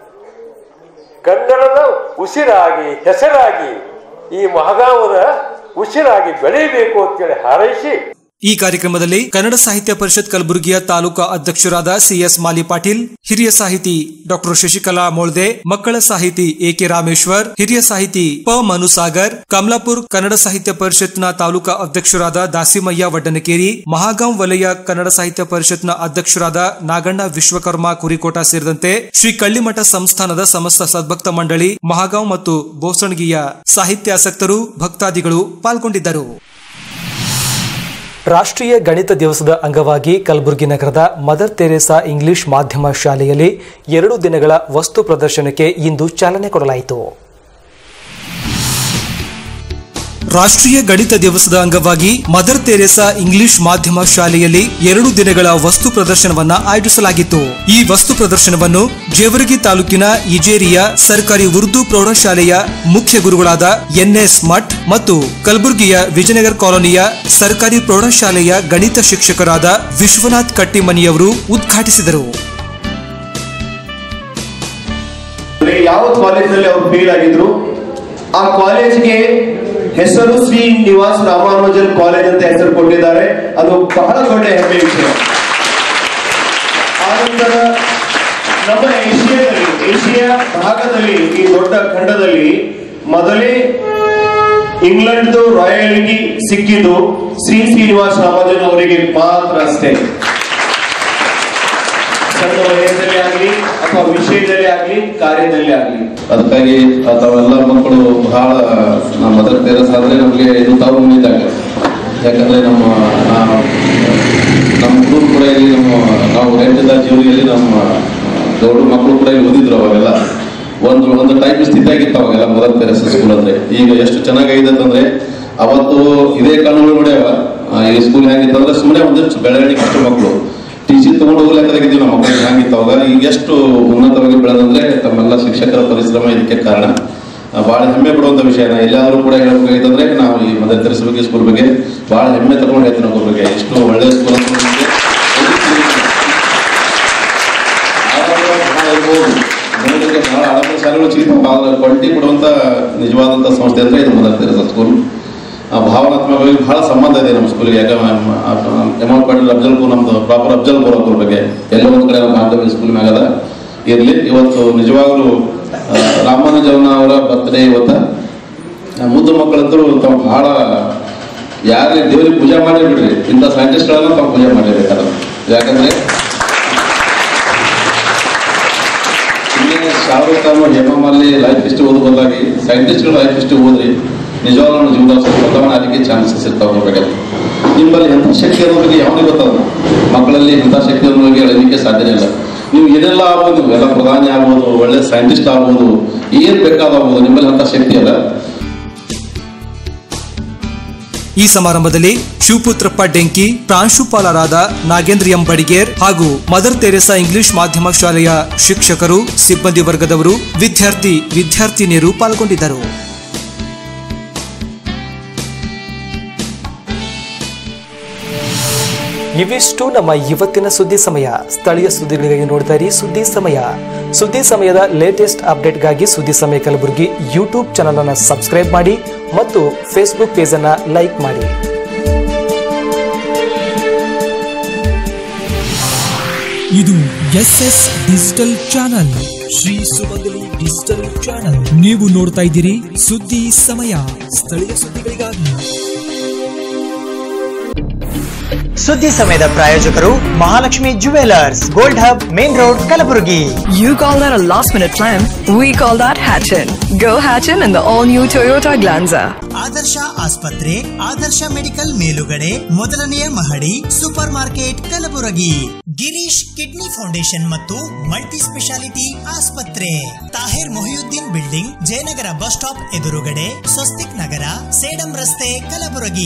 ಕನ್ನಡದ ಉಸಿರಾಗಿ ಹೆಸರಾಗಿ ಈ ಮಹಗಾಮದ ಉಸಿರಾಗಿ ಬೆಳೆಯಬೇಕು ಅಂತೇಳಿ ಹಾರೈಸಿ ಈ ಕಾರ್ಯಕ್ರಮದಲ್ಲಿ ಕನ್ನಡ ಸಾಹಿತ್ಯ ಪರಿಷತ್ ಕಲಬುರಗಿಯ ತಾಲೂಕಾ ಅಧ್ಯಕ್ಷರಾದ ಸಿಎಸ್ ಮಾಲಿ ಪಾಟೀಲ್ ಹಿರಿಯ ಸಾಹಿತಿ ಡಾಕ್ಟರ್ ಶಶಿಕಲಾ ಮೋಳ್ದೆ ಮಕ್ಕಳ ಸಾಹಿತಿ ಎಕೆ ರಾಮೇಶ್ವರ್ ಹಿರಿಯ ಸಾಹಿತಿ ಪ ಮನುಸಾಗರ್ ಕಮಲಾಪುರ್ ಕನ್ನಡ ಸಾಹಿತ್ಯ ಪರಿಷತ್ನ ತಾಲೂಕಾ ಅಧ್ಯಕ್ಷರಾದ ದಾಸಿಮಯ್ಯ ವಡ್ಡನಕೇರಿ ಮಹಾಗಾಂವ್ ವಲಯ ಕನ್ನಡ ಸಾಹಿತ್ಯ ಪರಿಷತ್ನ ಅಧ್ಯಕ್ಷರಾದ ನಾಗಣ್ಣ ವಿಶ್ವಕರ್ಮ ಕುರಿಕೋಟ ಸೇರಿದಂತೆ ಶ್ರೀ ಕಳ್ಳಿಮಠ ಸಂಸ್ಥಾನದ ಸಮಸ್ತ ಸದ್ಭಕ್ತ ಮಂಡಳಿ ಮಹಾಗಾಂವ್ ಮತ್ತು ಬೋಸಣಗಿಯ ಸಾಹಿತ್ಯಾಸಕ್ತರು ಭಕ್ತಾದಿಗಳು ಪಾಲ್ಗೊಂಡಿದ್ದರು ರಾಷ್ಟ್ರೀಯ ಗಣಿತ ದಿವಸದ ಅಂಗವಾಗಿ ಕಲಬುರಗಿ ನಗರದ ಮದರ್ ತೆರೇಸಾ ಇಂಗ್ಲಿಷ್ ಮಾಧ್ಯಮ ಶಾಲೆಯಲ್ಲಿ ಎರಡು ದಿನಗಳ ವಸ್ತು ಪ್ರದರ್ಶನಕ್ಕೆ ಇಂದು ಚಾಲನೆ ಕೊಡಲಾಯಿತು ರಾಷ್ಟ್ರೀಯ ಗಣಿತ ದಿವಸದ ಅಂಗವಾಗಿ ಮದರ್ ತೆರೇಸಾ ಇಂಗ್ಲಿಷ್ ಮಾಧ್ಯಮ ಶಾಲೆಯಲ್ಲಿ ಎರಡು ದಿನಗಳ ವಸ್ತು ಪ್ರದರ್ಶನವನ್ನ ಆಯೋಜಿಸಲಾಗಿತ್ತು ಈ ವಸ್ತು ಪ್ರದರ್ಶನವನ್ನು ಜೇವರಗಿ ತಾಲೂಕಿನ ಇಜೇರಿಯ ಸರ್ಕಾರಿ ಉರ್ದು ಪ್ರೌಢಶಾಲೆಯ ಮುಖ್ಯ ಗುರುಗಳಾದ ಎನ್ಎಸ್ ಮಠ್ ಮತ್ತು ಕಲಬುರಗಿಯ ವಿಜಯನಗರ ಕಾಲೋನಿಯ ಸರ್ಕಾರಿ ಪ್ರೌಢಶಾಲೆಯ ಗಣಿತ ಶಿಕ್ಷಕರಾದ ವಿಶ್ವನಾಥ್ ಕಟ್ಟಿಮನಿಯವರು ಉದ್ಘಾಟಿಸಿದರು ಅಂದ್ರೆ ಯಾವ ಕಾಲೇಜಿನಲ್ಲಿ ಅವರು ಫೇಲ್ ಆಗಿದ್ರು ಆ ಕಾಲೇಜ್ಗೆ ಹೆಸರು ಶ್ರೀ ನಿವಾಸ್ ರಾಮಾನುಜನ್ ಕಾಲೇಜ್ ಅಂತ ಹೆಸರು ಕೊಟ್ಟಿದ್ದಾರೆ ಅದು ಬಹಳ ದೊಡ್ಡ ಹೆಮ್ಮೆ ವಿಷಯ ಆನಂತರ ನಮ್ಮ ಏಷ್ಯಾದಲ್ಲಿ ಏಷ್ಯಾ ಭಾಗದಲ್ಲಿ ಈ ದೊಡ್ಡ ಖಂಡದಲ್ಲಿ ಮೊದಲೇ ಇಂಗ್ಲೆಂಡ್ ರಾಯಲ್ಟಿ ಸಿಕ್ಕಿದ್ದು ಶ್ರೀ ಶ್ರೀನಿವಾಸ್ ರಾಮಾನುಜನ್ ಅವರಿಗೆ ಮಾತ್ರ ಅಷ್ಟೇ ಸಣ್ಣ ವಯಸ್ಸಲ್ಲಿ ಆಗಲಿ ಅಥವಾ ವಿಷಯದಲ್ಲಿ ಆಗಲಿ ಕಾರ್ಯದಲ್ಲಿ ಆಗಲಿ ಅದಕ್ಕಾಗಿ ತಾವೆಲ್ಲ ಮಕ್ಕಳು ಬಹಳ ನಮ್ಮ ಮದರ್ ತೆರಸ್ ಆದ್ರೆ ನಮಗೆ ಇದು ತಾವು ಮುಂದಿದ್ದಾಗ ಯಾಕಂದ್ರೆ ನಮ್ಮ ನಾ- ನಮ್ಮ ಹುಡುಗರು ಕೂಡ ಇಲ್ಲಿ ನಮ್ಮ ನಾವು ರೇಟಿದ್ದ ಜೀವನದಲ್ಲಿ ನಮ್ಮ ಗೌಡ್ರ ಮಕ್ಕಳು ಕೂಡ ಇಲ್ಲಿ ಓದಿದ್ರು ಅವಾಗೆಲ್ಲ ಒಂದು ಒಂದು ಟೈಪ್ ಸ್ಥಿತಿ ಆಗಿತ್ತು ಅವಾಗೆಲ್ಲ ಮದರ್ ತೆರಸ್ ಸ್ಕೂಲ್ ಅಂದ್ರೆ ಈಗ ಎಷ್ಟು ಚೆನ್ನಾಗಿದೆ ಅಂತಂದ್ರೆ ಅವತ್ತು ಇದೇ ಕಾನೂನು ನೋಡ್ಯಾವ ಆ, ಈ ಸ್ಕೂಲ್ ಹೆಂಗಿತ್ತಂದ್ರೆ ಸುಮ್ಮನೆ ಒಂದಿಷ್ಟು ಬೆಳವಣಿಗೆ ಅಷ್ಟು ಮಕ್ಕಳು ಟೀಚಿಂಗ್ ತಗೊಂಡು ಹೋಗ್ಲಿಕ್ಕಾಗಿದ್ದೀವಿ ನಮ್ಮ ಮಕ್ಕಳಿಗೆ ಹೆಂಗಿತ್ತು ಅವಾಗ ಈಗ ಎಷ್ಟು ಉನ್ನತವಾಗಿ ಬೆಳೆದಂದ್ರೆ ತಮ್ಮೆಲ್ಲ ಶಿಕ್ಷಕರ ಪರಿಶ್ರಮ ಇದಕ್ಕೆ ಕಾರಣ ಆ, ಬಹಳ ಹೆಮ್ಮೆ ಪಡುವಂತ ವಿಷಯ ನಾ ಎಲ್ಲಾದ್ರೂ ಕೂಡ ಹೇಳ್ಬೇಕಾಗಿತ್ತಂದ್ರೆ ನಾವು ಈ ಮದರ್ ತೆರೆಸ ಬಗ್ಗೆ ಸ್ಕೂಲ್ ಬಗ್ಗೆ ಬಹಳ ಹೆಮ್ಮೆ ತಗೊಂಡು ಹೇಳ್ತೀನಿ ಅವ್ರ ಬಗ್ಗೆ ಎಷ್ಟು ಒಳ್ಳೆ ಸ್ಕೂಲ್ ಅಂತ ನಮ್ಗೆ ಆಡಂಬರ ಬಹಳ ಇರ್ಬೋದು ನೋಡಲಿಕ್ಕೆ ಬಹಳ ಆಡಂಬರ ಶಾಲೆಗಳು ಸಿಗ್ತಾವೆ ಆದ್ರೆ ಕ್ವಾಲಿಟಿ ಕೊಡುವಂತ ನಿಜವಾದಂತ ಸಂಸ್ಥೆ ಅಂದ್ರೆ ಇದು ಮದರ್ ತೆರೆಸ ಸ್ಕೂಲ್ ಆ ಭಾವನಾತ್ಮಕವಾಗಿ ಬಹಳ ಸಂಬಂಧ ಇದೆ ನಮ್ಮ ಸ್ಕೂಲ್ಗೆ ಯಾಕೆ ಎಮೌಂಟ್ ಪಾಟೀಲ್ ಅಫ್ಜಲ್ಪುರ್ ನಮ್ದು ಪ್ರಾಪರ್ ಅಫ್ಜಲ್ಪುರ್ ಅವ್ರ ಬಗ್ಗೆ ಎಲ್ಲ ಒಂದ್ ಕಡೆ ನಮ್ಮ ಬಾಂಧವ್ಯ ಸ್ಕೂಲ್ ಮ್ಯಾಗದ ಇರ್ಲಿ ಇವತ್ತು ನಿಜವಾಗ್ಲೂ ಆ, ರಾಮಾನುಜವನ ಅವರ ಬರ್ತ್ಡೇ ಇವತ್ತ ಆ, ಮುದ್ದು ಮಕ್ಕಳಂತರೂ ತಾವು ಬಹಳ ಯಾರೇ ದೇವರಿಗೆ ಪೂಜೆ ಮಾಡಿ ಬಿಡ್ರಿ ಇಂಥ ಸೈಂಟಿಸ್ಟ್ಗಳನ್ನ ತಾವು ಪೂಜೆ ಮಾಡಿರ್ಬೇಕಾದ್ರೆ ಯಾಕಂದ್ರೆ ಇಲ್ಲಿ ಶಾರುಖ್ ಖಾನ್ ಹೇಮಾ ಮಾಲಿನಿ ಲೈಫ್ ಹಿಸ್ಟ್ರಿ ಓದೋ ಬದಲಾಗಿ ಸೈಂಟಿಸ್ಟ್ಗಳ ಲೈಫ್ ಹಿಸ್ಟ್ರಿ ಓದ್ರಿ ನಿಜವಾಗ್ಲೂ ನಮ್ಮ ಜೀವನದಾಗ ಸ್ವಲ್ಪ ಬದಲಾವಣೆ ಆಗಲಿಕ್ಕೆ ಚಾನ್ಸಸ್ ಇರ್ತಾವೆ ನೋಡ್ಬೇಕಾದ್ರೆ ನಿಮ್ಮಲ್ಲಿ ಎಂಥ ಶಕ್ತಿ ಅನ್ನೋ ಬಗ್ಗೆ ಯಾವನಿಗೆ ಗೊತ್ತದ ಮಕ್ಕಳಲ್ಲಿ ಇಂಥ ಶಕ್ತಿ ಅನ್ನೋ ಬಗ್ಗೆ ಹೇಳಲಿಕ್ಕೆ ಸಾಧ್ಯನೇ ಇಲ್ಲ ನೀವು ಏನೆಲ್ಲ ಆಗ್ಬೋದು ಎಲ್ಲ ಪ್ರಧಾನಿ ಆಗ್ಬೋದು ಒಳ್ಳೆ ಸೈಂಟಿಸ್ಟ್ ಆಗ್ಬೋದು ಏನ್ ಬೇಕಾದಾಗ್ಬೋದು ನಿಮ್ಮಲ್ಲಿ ಅಂತ ಶಕ್ತಿ ಅಲ್ಲ ಈ ಸಮಾರಂಭದಲ್ಲಿ ಶಿವಪುತ್ರಪ್ಪ ಡೆಂಕಿ ಪ್ರಾಂಶುಪಾಲರಾದ ನಾಗೇಂದ್ರ ಎಂ ಬಡಿಗೇರ್ ಹಾಗೂ ಮದರ್ ತೆರೆಸಾ ಇಂಗ್ಲಿಷ್ ಮಾಧ್ಯಮ ಶಾಲೆಯ ಶಿಕ್ಷಕರು ಸಿಬ್ಬಂದಿ ವರ್ಗದವರು ವಿದ್ಯಾರ್ಥಿ ವಿದ್ಯಾರ್ಥಿನಿಯರು ಪಾಲ್ಗೊಂಡಿದ್ದರು ಇವಿಷ್ಟು ನಮ್ಮ ಇವತ್ತಿನ ಸುದ್ದಿ ಸಮಯ ಸ್ಥಳೀಯ ಸುದ್ದಿಗಳಿಗಾಗಿ ನೋಡ್ತಾ ಇರಿ ಸುದ್ದಿ ಸಮಯ ಸುದ್ದಿ ಸಮಯದ ಲೇಟೆಸ್ಟ್ ಅಪ್ಡೇಟ್ಗಾಗಿ ಸುದ್ದಿ ಸಮಯ ಕಲಬುರಗಿ ಯೂಟ್ಯೂಬ್ ಚಾನಲ್ ಅನ್ನು ಸಬ್ಸ್ಕ್ರೈಬ್ ಮಾಡಿ ಮತ್ತು ಫೇಸ್ಬುಕ್ ಪೇಜ್ ಅನ್ನ ಲೈಕ್ ಮಾಡಿ ಇದು S S digital channel Shri Sumangali digital channel ನೀವು ನೋಡ್ತಾ ಇದ್ದೀರಿ ಸುದ್ದಿ ಸಮಯ ಸ್ಥಳೀಯ ಸುದ್ದಿಗಳಿಗಾಗಿ ಸುದ್ದಿ ಸಮಯದ ಪ್ರಾಯೋಜಕರು Mahalakshmi jewellers gold hub main road Kalaburagi You call that a last minute plan? We call that Hatchin. Go Hatchin in the all new Toyota Glanza. ಆದರ್ಶ ಆಸ್ಪತ್ರೆ ಆದರ್ಶ ಮೆಡಿಕಲ್ ಮೇಲುಗಡೆ ಮೊದಲನೆಯ ಮಹಡಿ super market Kalaburagi Girish kidney foundation ಮತ್ತು ಮಲ್ಟಿ ಸ್ಪೆಷಾಲಿಟಿ ಆಸ್ಪತ್ರೆ Tahir Mohiuddin building Jayanagar bus stop ಎದುರುಗಡೆ ಸ್ವಸ್ತಿಕ್ ನಗರ ಸೇಡಂ ರಸ್ತೆ ಕಲಬುರಗಿ